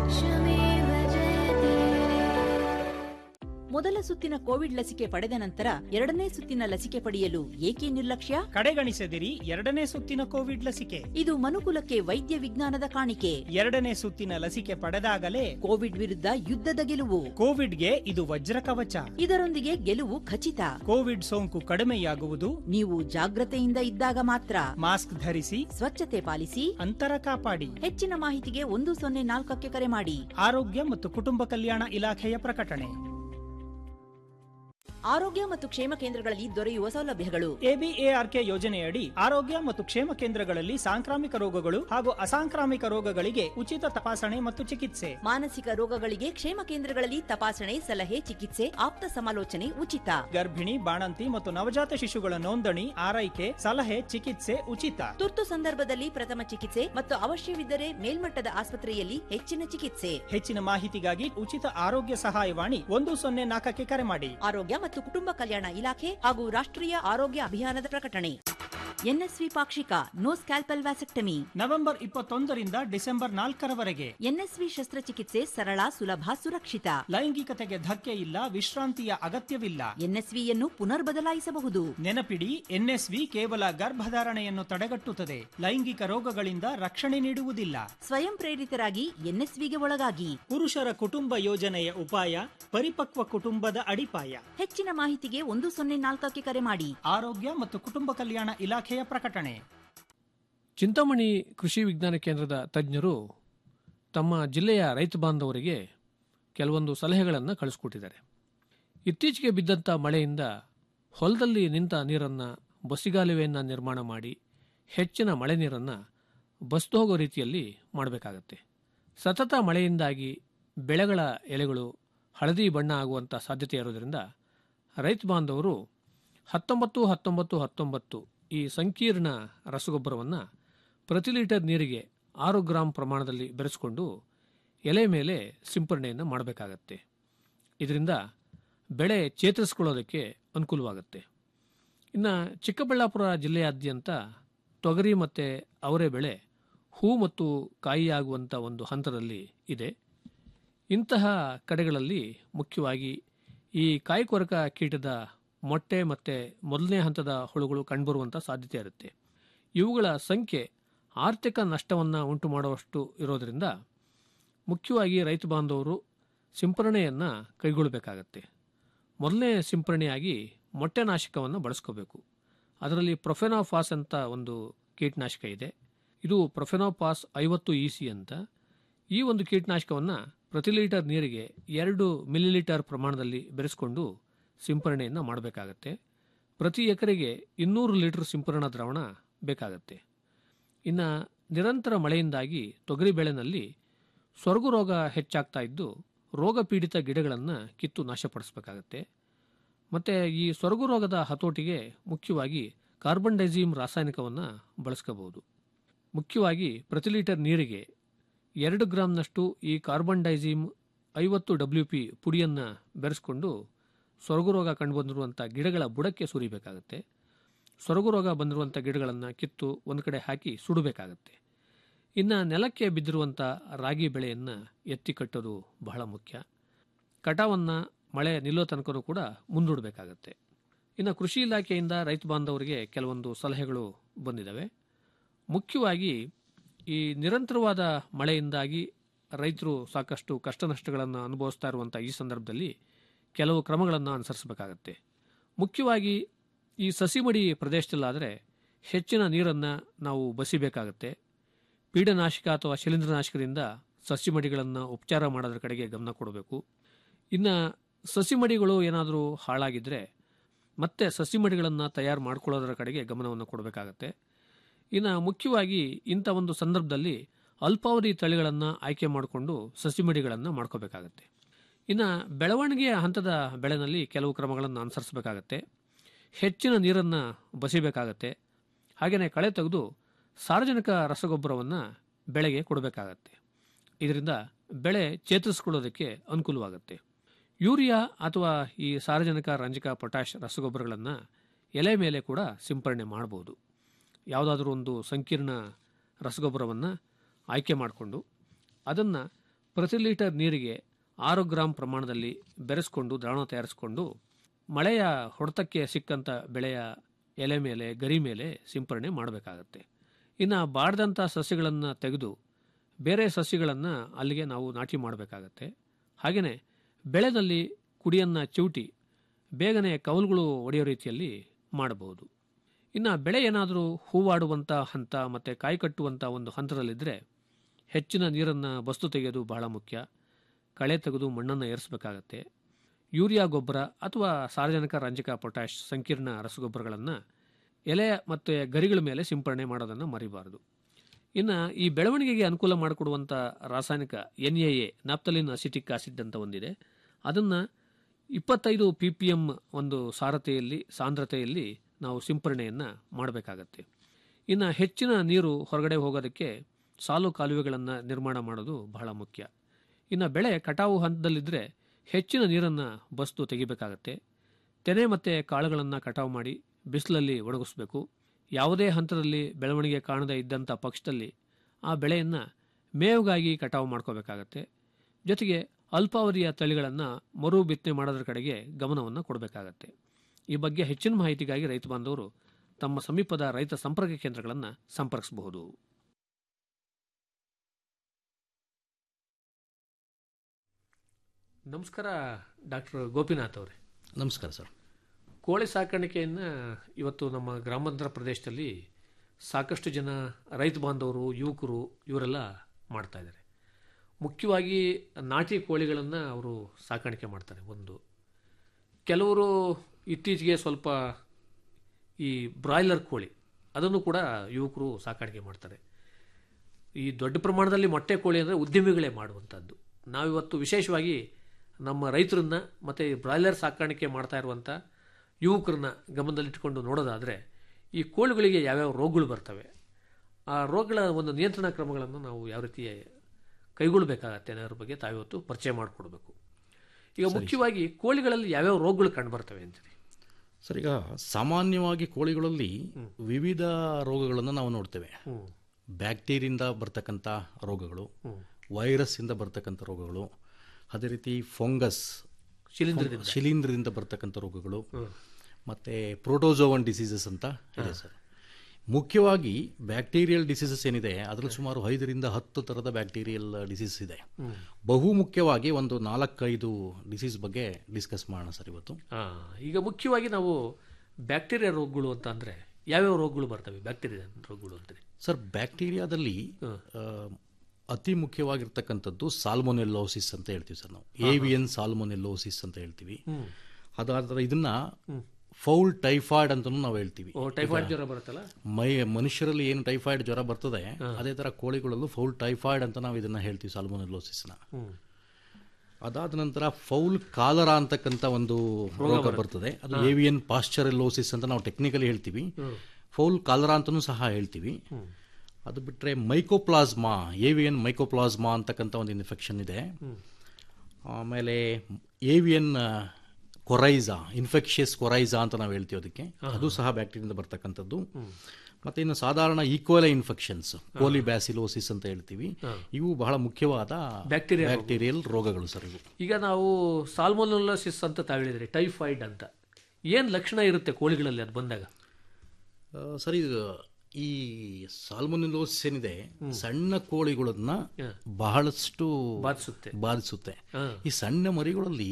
ಮೊದಲ ಸುತ್ತಿನ ಕೋವಿಡ್ ಲಸಿಕೆ ಪಡೆದ ನಂತರ ಎರಡನೇ ಸುತ್ತಿನ ಲಸಿಕೆ ಪಡೆಯಲು ಏಕೆ ನಿರ್ಲಕ್ಷ್ಯ ಕಡೆಗಣಿಸದಿರಿ ಎರಡನೇ ಸುತ್ತಿನ ಕೋವಿಡ್ ಲಸಿಕೆ ಇದು ಮನುಕುಲಕ್ಕೆ ವೈದ್ಯ ವಿಜ್ಞಾನದ ಕಾಣಿಕೆ ಎರಡನೇ ಸುತ್ತಿನ ಲಸಿಕೆ ಪಡೆದಾಗಲೇ ಕೋವಿಡ್ ವಿರುದ್ಧ ಯುದ್ಧದ ಗೆಲುವು ಕೋವಿಡ್ಗೆ ಇದು ವಜ್ರ ಕವಚ ಇದರೊಂದಿಗೆ ಗೆಲುವು ಖಚಿತ ಕೋವಿಡ್ ಸೋಂಕು ಕಡಿಮೆಯಾಗುವುದು ನೀವು ಜಾಗ್ರತೆಯಿಂದ ಇದ್ದಾಗ ಮಾತ್ರ ಮಾಸ್ಕ್ ಧರಿಸಿ ಸ್ವಚ್ಛತೆ ಪಾಲಿಸಿ ಅಂತರ ಕಾಪಾಡಿ ಹೆಚ್ಚಿನ ಮಾಹಿತಿಗೆ ಒಂದು ಸೊನ್ನೆ ನಾಲ್ಕಕ್ಕೆ ಕರೆ ಮಾಡಿ ಆರೋಗ್ಯ ಮತ್ತು ಕುಟುಂಬ ಕಲ್ಯಾಣ ಇಲಾಖೆಯ ಪ್ರಕಟಣೆ ಆರೋಗ್ಯ ಮತ್ತು ಕ್ಷೇಮ ಕೇಂದ್ರಗಳಲ್ಲಿ ದೊರೆಯುವ ಸೌಲಭ್ಯಗಳು ಎಬಿಎಆರ್ಕೆ ಯೋಜನೆಯಡಿ ಆರೋಗ್ಯ ಮತ್ತು ಕ್ಷೇಮ ಕೇಂದ್ರಗಳಲ್ಲಿ ಸಾಂಕ್ರಾಮಿಕ ರೋಗಗಳು ಹಾಗೂ ಅಸಾಂಕ್ರಾಮಿಕ ರೋಗಗಳಿಗೆ ಉಚಿತ ತಪಾಸಣೆ ಮತ್ತು ಚಿಕಿತ್ಸೆ ಮಾನಸಿಕ ರೋಗಗಳಿಗೆ ಕ್ಷೇಮ ಕೇಂದ್ರಗಳಲ್ಲಿ ತಪಾಸಣೆ ಸಲಹೆ ಚಿಕಿತ್ಸೆ ಆಪ್ತ ಸಮಾಲೋಚನೆ ಉಚಿತ ಗರ್ಭಿಣಿ ಬಾಣಂತಿ ಮತ್ತು ನವಜಾತ ಶಿಶುಗಳ ನೋಂದಣಿ ಆರೈಕೆ ಸಲಹೆ ಚಿಕಿತ್ಸೆ ಉಚಿತ ತುರ್ತು ಸಂದರ್ಭದಲ್ಲಿ ಪ್ರಥಮ ಚಿಕಿತ್ಸೆ ಮತ್ತು ಅವಶ್ಯವಿದ್ದರೆ ಮೇಲ್ಮಟ್ಟದ ಆಸ್ಪತ್ರೆಯಲ್ಲಿ ಹೆಚ್ಚಿನ ಚಿಕಿತ್ಸೆ ಹೆಚ್ಚಿನ ಮಾಹಿತಿಗಾಗಿ ಉಚಿತ ಆರೋಗ್ಯ ಸಹಾಯವಾಣಿ ಒಂದು ಸೊನ್ನೆ ನಾಲ್ಕಕ್ಕೆ ಕರೆ ಮಾಡಿ ಆರೋಗ್ಯ ಮತ್ತು ಕುಟುಂಬ ಕಲ್ಯಾಣ ಇಲಾಖೆ ಹಾಗೂ ರಾಷ್ಟ್ರೀಯ ಆರೋಗ್ಯ ಅಭಿಯಾನದ ಪ್ರಕಟಣೆ ಎನ್ಎಸ್ವಿ ಪಾಕ್ಷಿಕ ನೋ ಸ್ಕ್ಯಾಲ್ಪಲ್ ವ್ಯಾಸೆಕ್ಟಮಿ ನವೆಂಬರ್ ಇಪ್ಪತ್ತೊಂದರಿಂದ ಡಿಸೆಂಬರ್ ನಾಲ್ಕರವರೆಗೆ ಎನ್ಎಸ್ವಿ ಶಸ್ತ್ರಚಿಕಿತ್ಸೆ ಸರಳ ಸುಲಭ ಸುರಕ್ಷಿತ ಲೈಂಗಿಕತೆಗೆ ಧಕ್ಕೆ ಇಲ್ಲ ವಿಶ್ರಾಂತಿಯ ಅಗತ್ಯವಿಲ್ಲ ಎನ್ಎಸ್ವಿಯನ್ನು ಪುನರ್ ಬದಲಾಯಿಸಬಹುದು ನೆನಪಿಡಿ ಎನ್ಎಸ್ವಿ ಕೇವಲ ಗರ್ಭಧಾರಣೆಯನ್ನು ತಡೆಗಟ್ಟುತ್ತದೆ ಲೈಂಗಿಕ ರೋಗಗಳಿಂದ ರಕ್ಷಣೆ ನೀಡುವುದಿಲ್ಲ ಸ್ವಯಂ ಪ್ರೇರಿತರಾಗಿ ಎನ್ಎಸ್ವಿಗೆ ಒಳಗಾಗಿ ಪುರುಷರ ಕುಟುಂಬ ಯೋಜನೆಯ ಉಪಾಯ ಪರಿಪಕ್ವ ಕುಟುಂಬದ ಅಡಿಪಾಯ ಹೆಚ್ಚಿನ ಮಾಹಿತಿಗೆ ಒಂದು ಸೊನ್ನೆ ನಾಲ್ಕಕ್ಕೆ ಕರೆ ಮಾಡಿ ಆರೋಗ್ಯ ಮತ್ತು ಕುಟುಂಬ ಕಲ್ಯಾಣ ಇಲಾಖೆಯ ಪ್ರಕಟಣೆ ಚಿಂತಾಮಣಿ ಕೃಷಿ ವಿಜ್ಞಾನ ಕೇಂದ್ರದ ತಜ್ಞರು ತಮ್ಮ ಜಿಲ್ಲೆಯ ರೈತ ಬಾಂಧವರಿಗೆ ಕೆಲವೊಂದು ಸಲಹೆಗಳನ್ನು ಕಳಿಸ್ಕೊಟ್ಟಿದ್ದಾರೆ ಇತ್ತೀಚೆಗೆ ಬಿದ್ದಂಥ ಮಳೆಯಿಂದ ಹೊಲದಲ್ಲಿ ನಿಂತ ನೀರನ್ನು ಬಸಿಗಾಲುವೆಯನ್ನು ನಿರ್ಮಾಣ ಮಾಡಿ ಹೆಚ್ಚಿನ ಮಳೆ ನೀರನ್ನು ಬಸ್ದು ಹೋಗೋ ರೀತಿಯಲ್ಲಿ ಮಾಡಬೇಕಾಗತ್ತೆ ಸತತ ಮಳೆಯಿಂದಾಗಿ ಬೆಳೆಗಳ ಎಲೆಗಳು ಹಳದಿ ಬಣ್ಣ ಆಗುವಂಥ ಸಾಧ್ಯತೆ ಇರೋದರಿಂದ ರೈತ ಬಾಂಧವರು ಹತ್ತೊಂಬತ್ತು ಹತ್ತೊಂಬತ್ತು ಹತ್ತೊಂಬತ್ತು ಈ ಸಂಕೀರ್ಣ ರಸಗೊಬ್ಬರವನ್ನು ಪ್ರತಿ ಲೀಟರ್ ನೀರಿಗೆ ಆರು ಗ್ರಾಂ ಪ್ರಮಾಣದಲ್ಲಿ ಬೆರೆಸಿಕೊಂಡು ಎಲೆ ಮೇಲೆ ಸಿಂಪರಣೆಯನ್ನು ಮಾಡಬೇಕಾಗತ್ತೆ ಇದರಿಂದ ಬೆಳೆ ಚೇತರಿಸ್ಕೊಳ್ಳೋದಕ್ಕೆ ಅನುಕೂಲವಾಗುತ್ತೆ ಇನ್ನು ಚಿಕ್ಕಬಳ್ಳಾಪುರ ಜಿಲ್ಲೆಯಾದ್ಯಂತ ತೊಗರಿ ಮತ್ತು ಅವರೆ ಬೆಳೆ ಹೂ ಮತ್ತು ಕಾಯಿಯಾಗುವಂಥ ಒಂದು ಹಂತದಲ್ಲಿ ಇದೆ ಇಂತಹ ಕಡೆಗಳಲ್ಲಿ ಮುಖ್ಯವಾಗಿ ಈ ಕಾಯಿಕೊರಕ ಕೀಟದ ಮೊಟ್ಟೆ ಮತ್ತು ಮೊದಲನೇ ಹಂತದ ಹುಳುಗಳು ಕಂಡುಬರುವಂಥ ಸಾಧ್ಯತೆ ಇರುತ್ತೆ ಇವುಗಳ ಸಂಖ್ಯೆ ಆರ್ಥಿಕ ನಷ್ಟವನ್ನು ಉಂಟು ಮಾಡುವಷ್ಟು ಇರೋದರಿಂದ ಮುಖ್ಯವಾಗಿ ರೈತ ಬಾಂಧವರು ಸಿಂಪರಣೆಯನ್ನು ಕೈಗೊಳ್ಳಬೇಕಾಗತ್ತೆ ಮೊದಲನೇ ಸಿಂಪರಣೆಯಾಗಿ ಮೊಟ್ಟೆ ನಾಶಕವನ್ನು ಬಳಸ್ಕೋಬೇಕು ಅದರಲ್ಲಿ ಪ್ರೊಫೆನಾಫಾಸ್ ಅಂತ ಒಂದು ಕೀಟನಾಶಕ ಇದೆ ಇದು ಪ್ರೊಫೆನಾಪಾಸ್ ಐವತ್ತು ಇ ಸಿ ಅಂತ ಈ ಒಂದು ಕೀಟನಾಶಕವನ್ನು ಪ್ರತಿ ಲೀಟರ್ ನೀರಿಗೆ ಎರಡು ಮಿಲಿಲೀಟರ್ ಪ್ರಮಾಣದಲ್ಲಿ ಬೆರೆಸ್ಕೊಂಡು ಸಿಂಪರಣೆಯನ್ನು ಮಾಡಬೇಕಾಗತ್ತೆ ಪ್ರತಿ ಎಕರೆಗೆ ಇನ್ನೂರು ಲೀಟರ್ ಸಿಂಪರಣಾ ದ್ರಾವಣ ಬೇಕಾಗತ್ತೆ ಇನ್ನು ನಿರಂತರ ಮಳೆಯಿಂದಾಗಿ ತೊಗರಿ ಬೆಳೆನಲ್ಲಿ ಸೊರಗು ರೋಗ ಹೆಚ್ಚಾಗ್ತಾ ಇದ್ದು ರೋಗ ಪೀಡಿತ ಗಿಡಗಳನ್ನು ಕಿತ್ತು ನಾಶಪಡಿಸಬೇಕಾಗತ್ತೆ ಮತ್ತು ಈ ಸೊರಗು ರೋಗದ ಹತೋಟಿಗೆ ಮುಖ್ಯವಾಗಿ ಕಾರ್ಬನ್ ಡೈಸೀಮ್ ರಾಸಾಯನಿಕವನ್ನು ಬಳಸ್ಕೋಬಹುದು ಮುಖ್ಯವಾಗಿ ಪ್ರತಿ ಲೀಟರ್ ನೀರಿಗೆ ಎರಡು ಗ್ರಾಂನಷ್ಟು ಈ ಕಾರ್ಬನ್ ಡೈಸೀಮ್ ಐವತ್ತು ಡಬ್ಲ್ಯೂ ಪಿ ಪುಡಿಯನ್ನು ಬೆರೆಸ್ಕೊಂಡು ಸೊರಗು ರೋಗ ಕಂಡುಬಂದಿರುವಂಥ ಗಿಡಗಳ ಬುಡಕ್ಕೆ ಸುರಿಬೇಕಾಗತ್ತೆ ಸೊರಗು ರೋಗ ಬಂದಿರುವಂಥ ಗಿಡಗಳನ್ನು ಕಿತ್ತು ಒಂದು ಕಡೆ ಹಾಕಿ ಸುಡಬೇಕಾಗತ್ತೆ ಇನ್ನು ನೆಲಕ್ಕೆ ಬಿದ್ದಿರುವಂಥ ರಾಗಿ ಬೆಳೆಯನ್ನು ಎತ್ತಿ ಕಟ್ಟೋದು ಬಹಳ ಮುಖ್ಯ ಕಟಾವನ್ನು ಮಳೆ ನಿಲ್ಲೋ ತನಕನೂ ಕೂಡ ಮುಂದೂಡಬೇಕಾಗತ್ತೆ ಇನ್ನು ಕೃಷಿ ಇಲಾಖೆಯಿಂದ ರೈತ ಬಾಂಧವರಿಗೆ ಕೆಲವೊಂದು ಸಲಹೆಗಳು ಬಂದಿದ್ದಾವೆ ಮುಖ್ಯವಾಗಿ ಈ ನಿರಂತರವಾದ ಮಳೆಯಿಂದಾಗಿ ರೈತರು ಸಾಕಷ್ಟು ಕಷ್ಟ ನಷ್ಟಗಳನ್ನು ಅನುಭವಿಸ್ತಾ ಇರುವಂಥ ಈ ಸಂದರ್ಭದಲ್ಲಿ ಕೆಲವು ಕ್ರಮಗಳನ್ನು ಅನುಸರಿಸಬೇಕಾಗತ್ತೆ ಮುಖ್ಯವಾಗಿ ಈ ಸಸಿಮಡಿ ಪ್ರದೇಶದಲ್ಲಾದರೆ ಹೆಚ್ಚಿನ ನೀರನ್ನು ನಾವು ಬಸಿಬೇಕಾಗತ್ತೆ ಪೀಡನಾಶಕ ಅಥವಾ ಶಿಲೀಂಧ್ರನಾಶಕದಿಂದ ಸಸಿಮಡಿಗಳನ್ನು ಉಪಚಾರ ಮಾಡೋದ್ರ ಕಡೆಗೆ ಗಮನ ಕೊಡಬೇಕು ಇನ್ನು ಸಸಿಮಡಿಗಳು ಏನಾದರೂ ಹಾಳಾಗಿದ್ದರೆ ಮತ್ತೆ ಸಸಿಮಡಿಗಳನ್ನು ತಯಾರು ಮಾಡ್ಕೊಳ್ಳೋದರ ಕಡೆಗೆ ಗಮನವನ್ನು ಕೊಡಬೇಕಾಗತ್ತೆ ಇನ್ನು ಮುಖ್ಯವಾಗಿ ಇಂಥ ಒಂದು ಸಂದರ್ಭದಲ್ಲಿ ಅಲ್ಪಾವಧಿ ತಳಿಗಳನ್ನು ಆಯ್ಕೆ ಮಾಡಿಕೊಂಡು ಸಸಿಮಡಿಗಳನ್ನು ಮಾಡ್ಕೋಬೇಕಾಗತ್ತೆ ಇನ್ನು ಬೆಳವಣಿಗೆಯ ಹಂತದ ಬೆಳೆನಲ್ಲಿ ಕೆಲವು ಕ್ರಮಗಳನ್ನು ಅನುಸರಿಸಬೇಕಾಗತ್ತೆ ಹೆಚ್ಚಿನ ನೀರನ್ನು ಬಸಿಬೇಕಾಗತ್ತೆ ಹಾಗೆಯೇ ಕಳೆ ತೆಗೆದು ಸಾರ್ವಜನಿಕ ರಸಗೊಬ್ಬರವನ್ನು ಬೆಳೆಗೆ ಕೊಡಬೇಕಾಗತ್ತೆ ಇದರಿಂದ ಬೆಳೆ ಚೇತರಿಸಿಕೊಳ್ಳೋದಕ್ಕೆ ಅನುಕೂಲವಾಗುತ್ತೆ ಯೂರಿಯಾ ಅಥವಾ ಈ ಸಾರ್ವಜನಿಕ ರಂಜಕ ಪೊಟ್ಯಾಷ್ ರಸಗೊಬ್ಬರಗಳನ್ನು ಎಲೆ ಮೇಲೆ ಕೂಡ ಸಿಂಪರಣೆ ಮಾಡಬಹುದು ಯಾವುದಾದ್ರೂ ಒಂದು ಸಂಕೀರ್ಣ ರಸಗೊಬ್ಬರವನ್ನು ಆಯ್ಕೆ ಮಾಡಿಕೊಂಡು ಅದನ್ನು ಪ್ರತಿ ಲೀಟರ್ ನೀರಿಗೆ ಆರು ಗ್ರಾಂ ಪ್ರಮಾಣದಲ್ಲಿ ಬೆರೆಸ್ಕೊಂಡು ದ್ರಾವಣ ತಯಾರಿಸಿಕೊಂಡು ಮಳೆಯ ಹೊಡೆತಕ್ಕೆ ಸಿಕ್ಕಂಥ ಬೆಳೆಯ ಎಲೆ ಮೇಲೆ ಗರಿ ಮೇಲೆ ಸಿಂಪರಣೆ ಮಾಡಬೇಕಾಗತ್ತೆ ಇನ್ನು ಬಾಡ್ದಂಥ ಸಸ್ಯಗಳನ್ನು ತೆಗೆದು ಬೇರೆ ಸಸ್ಯಗಳನ್ನು ಅಲ್ಲಿಗೆ ನಾವು ನಾಟಿ ಮಾಡಬೇಕಾಗತ್ತೆ ಹಾಗೆಯೇ ಬೆಳೆದಲ್ಲಿ ಕುಡಿಯನ್ನು ಚಿವುಟಿ ಬೇಗನೆ ಕೌಲುಗಳು ಒಡೆಯೋ ರೀತಿಯಲ್ಲಿ ಮಾಡಬಹುದು ಇನ್ನು ಬೆಳೆ ಏನಾದರೂ ಹೂವಾಡುವಂಥ ಹಂತ ಮತ್ತು ಕಾಯಿ ಕಟ್ಟುವಂಥ ಒಂದು ಹಂತದಲ್ಲಿದ್ದರೆ ಹೆಚ್ಚಿನ ನೀರನ್ನು ಬಸ್ತು ತೆಗೆಯೋದು ಬಹಳ ಮುಖ್ಯ ಕಳೆ ತೆಗೆದು ಮಣ್ಣನ್ನು ಏರಿಸಬೇಕಾಗತ್ತೆ ಯೂರಿಯಾ ಗೊಬ್ಬರ ಅಥವಾ ಸಾರ್ವಜನಿಕ ರಂಜಕ ಪೊಟ್ಯಾಷ್ ಸಂಕೀರ್ಣ ರಸಗೊಬ್ಬರಗಳನ್ನು ಎಲೆ ಮತ್ತು ಗರಿಗಳ ಮೇಲೆ ಸಿಂಪರಣೆ ಮಾಡೋದನ್ನು ಮರಿಬಾರದು ಇನ್ನು ಈ ಬೆಳವಣಿಗೆಗೆ ಅನುಕೂಲ ಮಾಡಿಕೊಡುವಂಥ ರಾಸಾಯನಿಕ N A A naphthalene acetic acid ಅಂತ ಒಂದಿದೆ ಅದನ್ನು ಇಪ್ಪತ್ತೈದು ಪಿ ಪಿ ಎಮ್ ಒಂದು ಸಾರತೆಯಲ್ಲಿ ಸಾಂದ್ರತೆಯಲ್ಲಿ ನಾವು ಸಿಂಪರಣೆಯನ್ನು ಮಾಡಬೇಕಾಗತ್ತೆ ಇನ್ನು ಹೆಚ್ಚಿನ ನೀರು ಹೊರಗಡೆ ಹೋಗೋದಕ್ಕೆ ಸಾಲು ಕಾಲುವೆಗಳನ್ನು ನಿರ್ಮಾಣ ಮಾಡೋದು ಬಹಳ ಮುಖ್ಯ ಇನ್ನು ಬೆಳೆ ಕಟಾವು ಹಂತದಲ್ಲಿದ್ದರೆ ಹೆಚ್ಚಿನ ನೀರನ್ನು ಬಸ್ತು ತೆಗಿಬೇಕಾಗತ್ತೆ ತೆನೆ ಮತ್ತು ಕಾಳುಗಳನ್ನು ಕಟಾವು ಮಾಡಿ ಬಿಸಿಲಲ್ಲಿ ಒಣಗಿಸ್ಬೇಕು ಯಾವುದೇ ಹಂತದಲ್ಲಿ ಬೆಳವಣಿಗೆ ಕಾಣದೇ ಇದ್ದಂಥ ಪಕ್ಷದಲ್ಲಿ ಆ ಬೆಳೆಯನ್ನು ಮೇವಿಗಾಗಿ ಕಟಾವು ಮಾಡ್ಕೋಬೇಕಾಗತ್ತೆ ಜೊತೆಗೆ ಅಲ್ಪಾವಧಿಯ ತಳಿಗಳನ್ನು ಮರು ಬಿತ್ತನೆ ಮಾಡೋದ್ರ ಕಡೆಗೆ ಗಮನವನ್ನು ಕೊಡಬೇಕಾಗತ್ತೆ ಈ ಬಗ್ಗೆ ಹೆಚ್ಚಿನ ಮಾಹಿತಿಗಾಗಿ ರೈತ ಬಾಂಧವರು ತಮ್ಮ ಸಮೀಪದ ರೈತ ಸಂಪರ್ಕ ಕೇಂದ್ರಗಳನ್ನು ಸಂಪರ್ಕಿಸಬಹುದು ನಮಸ್ಕಾರ ಡಾಕ್ಟರ್ ಗೋಪಿನಾಥ್ ಅವರೇ ನಮಸ್ಕಾರ ಸರ್ ಕೋಳಿ ಸಾಕಾಣಿಕೆಯನ್ನು ಇವತ್ತು ನಮ್ಮ ಗ್ರಾಮಾಂತರ ಪ್ರದೇಶದಲ್ಲಿ ಸಾಕಷ್ಟು ಜನ ರೈತ ಬಾಂಧವರು ಯುವಕರು ಇವರೆಲ್ಲ ಮಾಡ್ತಾ ಇದ್ದಾರೆ ಮುಖ್ಯವಾಗಿ ನಾಟಿ ಕೋಳಿಗಳನ್ನು ಅವರು ಸಾಕಾಣಿಕೆ ಮಾಡ್ತಾರೆ ಒಂದು ಕೆಲವರು ಇತ್ತೀಚೆಗೆ ಸ್ವಲ್ಪ ಈ ಬ್ರಾಯ್ಲರ್ ಕೋಳಿ ಅದನ್ನು ಕೂಡ ಯುವಕರು ಸಾಕಾಣಿಕೆ ಮಾಡ್ತಾರೆ ಈ ದೊಡ್ಡ ಪ್ರಮಾಣದಲ್ಲಿ ಮೊಟ್ಟೆ ಕೋಳಿ ಅಂದರೆ ಉದ್ಯಮಿಗಳೇ ಮಾಡುವಂಥದ್ದು ನಾವಿವತ್ತು ವಿಶೇಷವಾಗಿ ನಮ್ಮ ರೈತರನ್ನ ಮತ್ತು ಈ ಬ್ರಾಯ್ಲರ್ ಸಾಕಾಣಿಕೆ ಮಾಡ್ತಾ ಇರುವಂಥ ಯುವಕರನ್ನ ಗಮನದಲ್ಲಿಟ್ಟುಕೊಂಡು ನೋಡೋದಾದರೆ ಈ ಕೋಳಿಗಳಿಗೆ ಯಾವ್ಯಾವ ರೋಗಗಳು ಬರ್ತವೆ ಆ ರೋಗಗಳ ಒಂದು ನಿಯಂತ್ರಣ ಕ್ರಮಗಳನ್ನು ನಾವು ಯಾವ ರೀತಿ ಕೈಗೊಳ್ಳಬೇಕಾಗತ್ತೆ ಅನ್ನೋದ್ರ ಬಗ್ಗೆ ತಾವಿವತ್ತು ಪರಿಚಯ ಮಾಡಿಕೊಡ್ಬೇಕು ಈಗ ಮುಖ್ಯವಾಗಿ ಕೋಳಿಗಳಲ್ಲಿ ಯಾವ್ಯಾವ ರೋಗಗಳು ಕಂಡುಬರ್ತವೆ ಅಂತೀರಿ ಸರ್ ಈಗ ಸಾಮಾನ್ಯವಾಗಿ ಕೋಳಿಗಳಲ್ಲಿ ವಿವಿಧ ರೋಗಗಳನ್ನು ನಾವು ನೋಡ್ತೇವೆ ಬ್ಯಾಕ್ಟೀರಿಯಿಂದ ಬರ್ತಕ್ಕಂಥ ರೋಗಗಳು ವೈರಸ್ಸಿಂದ ಬರ್ತಕ್ಕಂಥ ರೋಗಗಳು ಅದೇ ರೀತಿ ಫಂಗಸ್ ಶಿಲೀಂಧ್ರದಿಂದ. ಶಿಲೀಂಧ್ರದಿಂದ ಬರ್ತಕ್ಕಂಥ ರೋಗಗಳು ಮತ್ತು ಪ್ರೋಟೋಜೋವನ್ ಡಿಸೀಸಸ್ ಅಂತ ಇದೆ ಸರ್ ಮುಖ್ಯವಾಗಿ ಬ್ಯಾಕ್ಟೀರಿಯಲ್ ಡಿಸೀಸಸ್ ಏನಿದೆ ಅದರಲ್ಲಿ ಸುಮಾರು ಐದರಿಂದ ಹತ್ತು ಥರದ ಬ್ಯಾಕ್ಟೀರಿಯಲ್ ಡಿಸೀಸ್ ಇದೆ ಹ್ಮ್. ಬಹು ಮುಖ್ಯವಾಗಿ ಒಂದು ನಾಲ್ಕೈದು ಡಿಸೀಸ್ ಬಗ್ಗೆ ಡಿಸ್ಕಸ್ ಮಾಡೋಣ ಸರ್ ಇವತ್ತು ಆ, ಈಗ ಮುಖ್ಯವಾಗಿ ನಾವು ಬ್ಯಾಕ್ಟೀರಿಯಾ ರೋಗಗಳು ಅಂತ ಅಂದರೆ ಯಾವ್ಯಾವ ರೋಗಗಳು ಬರ್ತವೆ ಬ್ಯಾಕ್ಟೀರಿಯಾ ರೋಗಗಳು ಅಂತೀರಿ ಸರ್ ಬ್ಯಾಕ್ಟೀರಿಯಾದಲ್ಲಿ ಆ, ಅತಿ ಮುಖ್ಯವಾಗಿರ್ತಕ್ಕಂಥದ್ದು ಸಾಲ್ಮೊನೆಲ್ಲೋಸಿಸ್ ಅಂತ ಹೇಳ್ತೀವಿ ಸರ್ ನಾವು ಏವಿಯನ್ ಸಾಲ್ಮೊನೆಲ್ಲೋಸಿಸ್ ಅಂತ ಹೇಳ್ತೀವಿ ಹ್ಮ್. ಅದಾದ ಇದನ್ನ ಫೌಲ್ ಟೈಫಾಯ್ಡ್ ಅಂತಲೂ ನಾವು ಹೇಳ್ತೀವಿ ಓ ಟೈಫಾಯ್ಡ್ ಈಗ ಜ್ವರ ಬರುತ್ತಲ್ಲ ಮೈ ಮನುಷ್ಯರಲ್ಲಿ ಏನು ಟೈಫಾಯ್ಡ್ ಜ್ವರ ಬರ್ತದೆ ಅದೇ ಥರ ಕೋಳಿಗಳಲ್ಲೂ ಫೌಲ್ ಟೈಫಾಯ್ಡ್ ಅಂತ ನಾವು ಇದನ್ನ ಹೇಳ್ತೀವಿ ಸಾಲ್ಮೊನೆಲ್ಲೋಸಿಸ್ನ ಹ್ಮ್. ಅದಾದ ನಂತರ ಫೌಲ್ ಕಾಲರಾ ಅಂತಕ್ಕಂಥ ಒಂದು ರೋಗ ಬರ್ತದೆ ಅದು ಏವಿಯನ್ ಪಾಶ್ಚರೆಲ್ಲೋಸಿಸ್ ಅಂತ ನಾವು ಟೆಕ್ನಿಕಲಿ ಹೇಳ್ತೀವಿ ಫೌಲ್ ಕಾಲರಾ ಅಂತಲೂ ಸಹ ಹೇಳ್ತೀವಿ ಅದು ಬಿಟ್ಟರೆ ಮೈಕೋಪ್ಲಾಸ್ಮಾ ಏವಿಯನ್ ಮೈಕೋಪ್ಲಾಸ್ಮಾ ಅಂತಕ್ಕಂಥ ಒಂದು ಇನ್ಫೆಕ್ಷನ್ ಇದೆ ಆಮೇಲೆ ಏವಿಯನ್ ಕೊರೈಸಾ ಇನ್ಫೆಕ್ಷಿಯಸ್ ಕೊರೈಸಾ ಅಂತ ನಾವು ಹೇಳ್ತೀವಿ ಅದಕ್ಕೆ ಅದು ಸಹ ಬ್ಯಾಕ್ಟೀರಿಯಿಂದ ಬರ್ತಕ್ಕಂಥದ್ದು ಮತ್ತೆ ಇನ್ನು ಸಾಧಾರಣ ಈಕ್ವಲ ಇನ್ಫೆಕ್ಷನ್ಸ್ ಕೋಲಿ ಬ್ಯಾಸಿಲೋಸಿಸ್ ಅಂತ ಹೇಳ್ತೀವಿ ಇವು ಬಹಳ ಮುಖ್ಯವಾದ ಬ್ಯಾಕ್ಟೀರಿಯಾ ಬ್ಯಾಕ್ಟೀರಿಯಲ್ ರೋಗಗಳು ಸರ್ ಇವು ಈಗ ನಾವು ಸಾಲ್ಮೊನೋಲಸಿಸ್ ಅಂತ ತಾವು ಹೇಳಿದ್ರಿ ಟೈಫಾಯ್ಡ್ ಅಂತ ಏನು ಲಕ್ಷಣ ಇರುತ್ತೆ ಕೋಳಿಗಳಲ್ಲಿ ಅದು ಬಂದಾಗ ಆ, ಸರ್ ಇದು ಈ ಸಾಲ್ಮೊನಿಲೋಸಿಸ್ ಏನಿದೆ ಸಣ್ಣ ಕೋಳಿಗಳನ್ನ ಬಹಳಷ್ಟು ಬಾಧಿಸುತ್ತೆ ಬಾಧಿಸುತ್ತೆ ಹಾ. ಈ ಸಣ್ಣ ಮರಿಗಳಲ್ಲಿ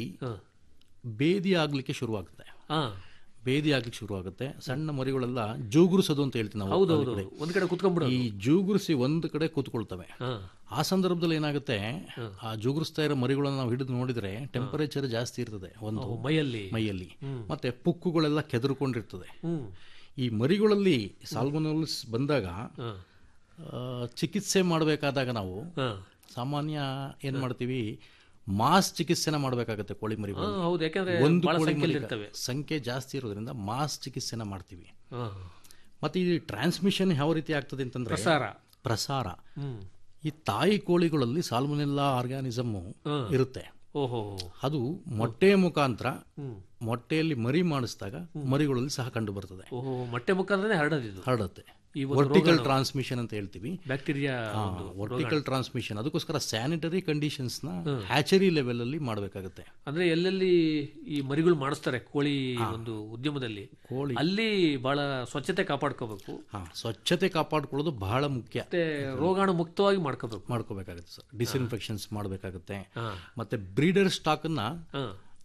ಬೇದಿ ಆಗ್ಲಿಕ್ಕೆ ಶುರುವಾಗುತ್ತೆ ಹಾ ಬೇದಿ ಆಗ್ಲಿಕ್ಕೆ ಶುರುವಾಗುತ್ತೆ ಸಣ್ಣ ಮರಿಗಳೆಲ್ಲ ಜೂಗುರಿಸೋದು ಅಂತ ಹೇಳ್ತೀವಿ ನಾವು ಹೌದು ಆ ಹೌದು ಕಡೆ. ಒಂದು ಕಡೆ ಕುತ್ಕೊಂಡ್ಬಿಡೋದು ಈ ಜೂಗುರಿಸಿ ಒಂದು ಕಡೆ ಕೂತ್ಕೊಳ್ತವೆ ಹಾ ಆ ಸಂದರ್ಭದಲ್ಲಿ ಏನಾಗುತ್ತೆ ಆ ಜೂಗುರಿಸ್ತಾ ಇರೋ ಮರಿಗಳನ್ನ ನಾವು ಹಿಡಿದು ನೋಡಿದ್ರೆ ಟೆಂಪರೇಚರ್ ಜಾಸ್ತಿ ಇರ್ತದೆ ಒಂದು ಮೈಯಲ್ಲಿ ಮೈಯಲ್ಲಿ ಮತ್ತೆ ಪುಕ್ಕುಗಳೆಲ್ಲ ಕೆದರ್ಕೊಂಡಿರ್ತದೆ ಹ್ಮ್ ಈ ಮರಿಗಳಲ್ಲಿ ಸಾಲ್ಮೊನೋಲಿಸ್ ಬಂದಾಗ ಹಾ ಆ, ಚಿಕಿತ್ಸೆ ಮಾಡಬೇಕಾದಾಗ ನಾವು ಹಾ ಸಾಮಾನ್ಯ ಏನ್ ಮಾಡ್ತೀವಿ ಮಾಸ್ ಚಿಕಿತ್ಸೆನ ಮಾಡಬೇಕಾಗತ್ತೆ ಕೋಳಿ ಮರಿಗಳು ಹಾ, ಹೌದು ಯಾಕಂದ್ರೆ ಒಂದು ಬಹಳ ಕೋಳಿ ಸಂಖ್ಯೆಯಲ್ಲಿ ಮರಿಗೆ ಇರ್ತವೆ. ಸಂಖ್ಯೆ ಜಾಸ್ತಿ ಇರೋದ್ರಿಂದ ಮಾಸ್ ಚಿಕಿತ್ಸೆನ ಮಾಡ್ತೀವಿ ಹಾ ಮತ್ತೆ ಈ ಟ್ರಾನ್ಸ್ಮಿಷನ್ ಯಾವ ರೀತಿ ಆಗ್ತದೆ ಅಂತಂದ್ರೆ ಪ್ರಸಾರ. ಪ್ರಸಾರ ಹ್ಮ್ ಈ ತಾಯಿ ಕೋಳಿಗಳಲ್ಲಿ ಸಾಲ್ಮೊನೆಲ್ಲಾ ಆರ್ಗಾನಿಸಮ್ ಇರುತ್ತೆ ಓಹೋ ಅದು ಮೊಟ್ಟೆಯ ಮುಖಾಂತರ ಹ್ಮ್ ಮೊಟ್ಟೆಯಲ್ಲಿ ಮರಿ ಮಾಡಿಸಿದಾಗ ಮರಿಗಳಲ್ಲಿ ಸಹ ಕಂಡು ಬರ್ತದೆ ಓಹೋ ಮೊಟ್ಟೆ ಮುಖಾಂತರನೇ ಹರಡೋದಿದು ಹರಡುತ್ತೆ ಈ ಒಂದು ವರ್ಟಿಕಲ್ ರೋಗನ- ಟ್ರಾನ್ಸ್ಮಿಷನ್ ಅಂತ ಹೇಳ್ತೀವಿ ಬ್ಯಾಕ್ಟೀರಿಯಾ ಒಂದು ವರ್ಟಿಕಲ್ ಟ್ರಾನ್ಸ್ಮಿಷನ್ ಅದಕ್ಕೋಸ್ಕರ ಸ್ಯಾನಿಟರಿ ಕಂಡೀಷನ್ಸ್ನ ಹ್ಯಾಚರಿ ಲೆವೆಲ್ ಅಲ್ಲಿ ಮಾಡಬೇಕಾಗುತ್ತೆ ಅಂದ್ರೆ ಎಲ್ಲೆಲ್ಲಿ ಈ ಮರಿಗಳು ಮಾಡಿಸ್ತಾರೆ ಕೋಳಿ ಒಂದು ಉದ್ಯಮದಲ್ಲಿ ಕೋಳಿ ಅಲ್ಲಿ ಬಹಳ ಸ್ವಚ್ಛತೆ ಕಾಪಾಡ್ಕೋಬೇಕು ಹಾ ಸ್ವಚ್ಛತೆ ಕಾಪಾಡ್ಕೊಳ್ಳೋದು ಬಹಳ ಮುಖ್ಯ ಮತ್ತೆ ರೋಗಾಣು ಮುಕ್ತವಾಗಿ ಮಾಡ್ಕೋಬೇಕು ಮಾಡ್ಕೋಬೇಕಾಗುತ್ತೆ ಸರ್ ಡಿಸ್ಇನ್ಫೆಕ್ಷನ್ಸ್ ಮಾಡಬೇಕಾಗುತ್ತೆ ಹಾ. ಮತ್ತೆ ಬ್ರೀಡರ್ ಸ್ಟಾಕ್ನ ಹಾ.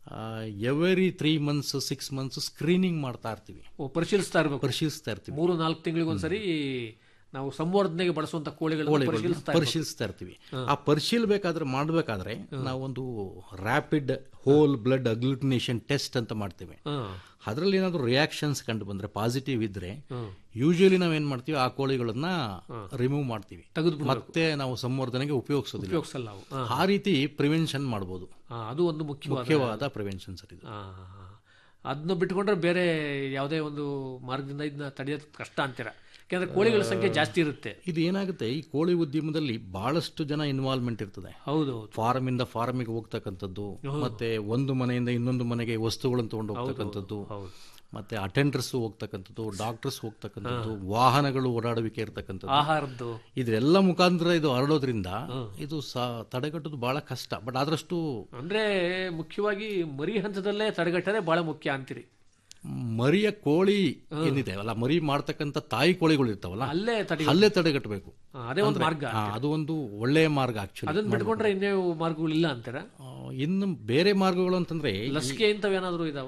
Every three months six months screening ಮಾಡ್ತಾ ಇರ್ತೀವಿ ಓ, ಪರಿಶೀಲಿಸ್ತಾ ಇರ್ಬೇಕು ಪರಿಶೀಲಿಸ್ತಾ ಇರ್ತೀವಿ ಮೂರು ನಾಲ್ಕು ತಿಂಗಳಿಗೊಂದ್ಸರಿ ನಾವು ಸಂವರ್ಧನೆಗೆ ಬಳಸುವಂತ ಕೋಳಿಗಳನ್ನು ಕೋಳಿಗಳನ್ನ ಪರಿಶೀಲಿಸ್ತಾ ಇರ್ಬೇಕು. ಪರಿಶೀಲಿಸ್ತಾ ಇರ್ತೀವಿ ಆ ಪರಿಶೀಲಿಸಬೇಕಾದ್ರೆ ಮಾಡಬೇಕಾದ್ರೆ ನಾವೊಂದು rapid whole blood agglutination test ಅಂತ ಮಾಡ್ತೇವೆ ಹಾ. ಅದರಲ್ಲಿ ಏನಾದರೂ ರಿಯಾಕ್ಷನ್ಸ್ ಕಂಡು ಬಂದ್ರೆ ಪಾಸಿಟಿವ್ ಇದ್ರೆ ಯೂಶಲಿ ನಾವೇನ್ ಮಾಡ್ತೀವಿ ಆ ಕೋಳಿಗಳನ್ನ ರಿಮೂವ್ ಮಾಡ್ತೀವಿ ತೆಗೆದ್ಬಿಡ್ಬೇಕು. ಮತ್ತೆ ನಾವು ಸಂವರ್ಧನೆಗೆ ಉಪಯೋಗಿಸೋದಿಲ್ಲ ಉಪಯೋಗಿಸಲ್ಲ ನಾವು ಹಾ. ಆ ರೀತಿ ಪ್ರಿವೆನ್ಷನ್ ಮಾಡ್ಬೋದು ಹಾ, ಅದು ಒಂದು ಮುಖ್ಯವಾದ ಮುಖ್ಯವಾದ ಪ್ರಿವೆನ್ಷನ್ ಸರ್ ಇದು ಅದನ್ನ ಬಿಟ್ಕೊಂಡ್ರೆ ಬೇರೆ ಯಾವುದೇ ಒಂದು ಮಾರ್ಗದಿಂದ ಇದನ್ನ ತಡೆಯೋದು ಕಷ್ಟ ಅಂತೀರ ಯಾಕಂದ್ರೆ ಕೋಳಿಗಳ ಸಂಖ್ಯೆ ಜಾಸ್ತಿ ಇರುತ್ತೆ ಇದು ಏನಾಗುತ್ತೆ ಈ ಕೋಳಿ ಉದ್ಯಮದಲ್ಲಿ ಬಹಳಷ್ಟು ಜನ ಇನ್ವಾಲ್ವ್ಮೆಂಟ್ ಇರ್ತದೆ ಹೌದು ಫಾರ್ಮ್ ಇಂದ ಫಾರ್ಮಿಗೆ ಹೋಗ್ತಕ್ಕಂಥದ್ದು ಮತ್ತೆ ಒಂದು ಮನೆಯಿಂದ ಇನ್ನೊಂದು ಮನೆಗೆ ವಸ್ತುಗಳನ್ನು ತಗೊಂಡು ಹೋಗ್ತಕ್ಕಂಥದ್ದು ಮತ್ತೆ ಅಟೆಂಡರ್ಸ್ ಹೋಗ್ತಕ್ಕಂಥದ್ದು ಡಾಕ್ಟರ್ಸ್ ಹೋಗ್ತಕ್ಕಂಥದ್ದು ವಾಹನಗಳು ಓಡಾಡುವಿಕೆ ಇರ್ತಕ್ಕಂಥದ್ದು ಆಹಾರದ್ದು ಇದೆಲ್ಲ ಮುಖಾಂತರ ಇದು ಹರಡೋದ್ರಿಂದ ಇದು ಸ ತಡೆಗಟ್ಟೋದು ಬಹಳ ಕಷ್ಟ ಬಟ್ ಆದಷ್ಟು ಅಂದ್ರೆ ಮುಖ್ಯವಾಗಿ ಮರಿ ಹಂತದಲ್ಲೇ ತಡೆಗಟ್ಟರೆ ಬಹಳ ಮುಖ್ಯ ಅಂತೀರಿ ಮರಿಯ ಕೋಳಿ ಏನಿದೆ ಅಲ್ಲ ಮರಿ ಮಾಡ್ತಕ್ಕಂಥ ತಾಯಿ ಕೋಳಿಗಳು ಇರ್ತಾವಲ್ಲ ಅಲ್ಲೇ ತಡೆ ಅಲ್ಲೇ ತಡೆಗಟ್ಟಬೇಕು ಅದೇ ಒಂದು ಅಂದ್ರೆ, ಮಾರ್ಗ ಆ, ಅದು ಒಂದು ಒಳ್ಳೆಯ ಮಾರ್ಗ ಆಕ್ಚುಲಿ ಅದನ್ನ ಬಿಟ್ಕೊಂಡ್ರೆ ಇನ್ನೇ ಮಾರ್ಗಗಳಿಲ್ಲ ಅಂತೀರ ಇನ್ನು ಬೇರೆ ಮಾರ್ಗಗಳು ಅಂತಂದ್ರೆ ಈ- ಲಸಿಕೆ ಇಂಥವೇನಾದ್ರೂ ಇದಾವ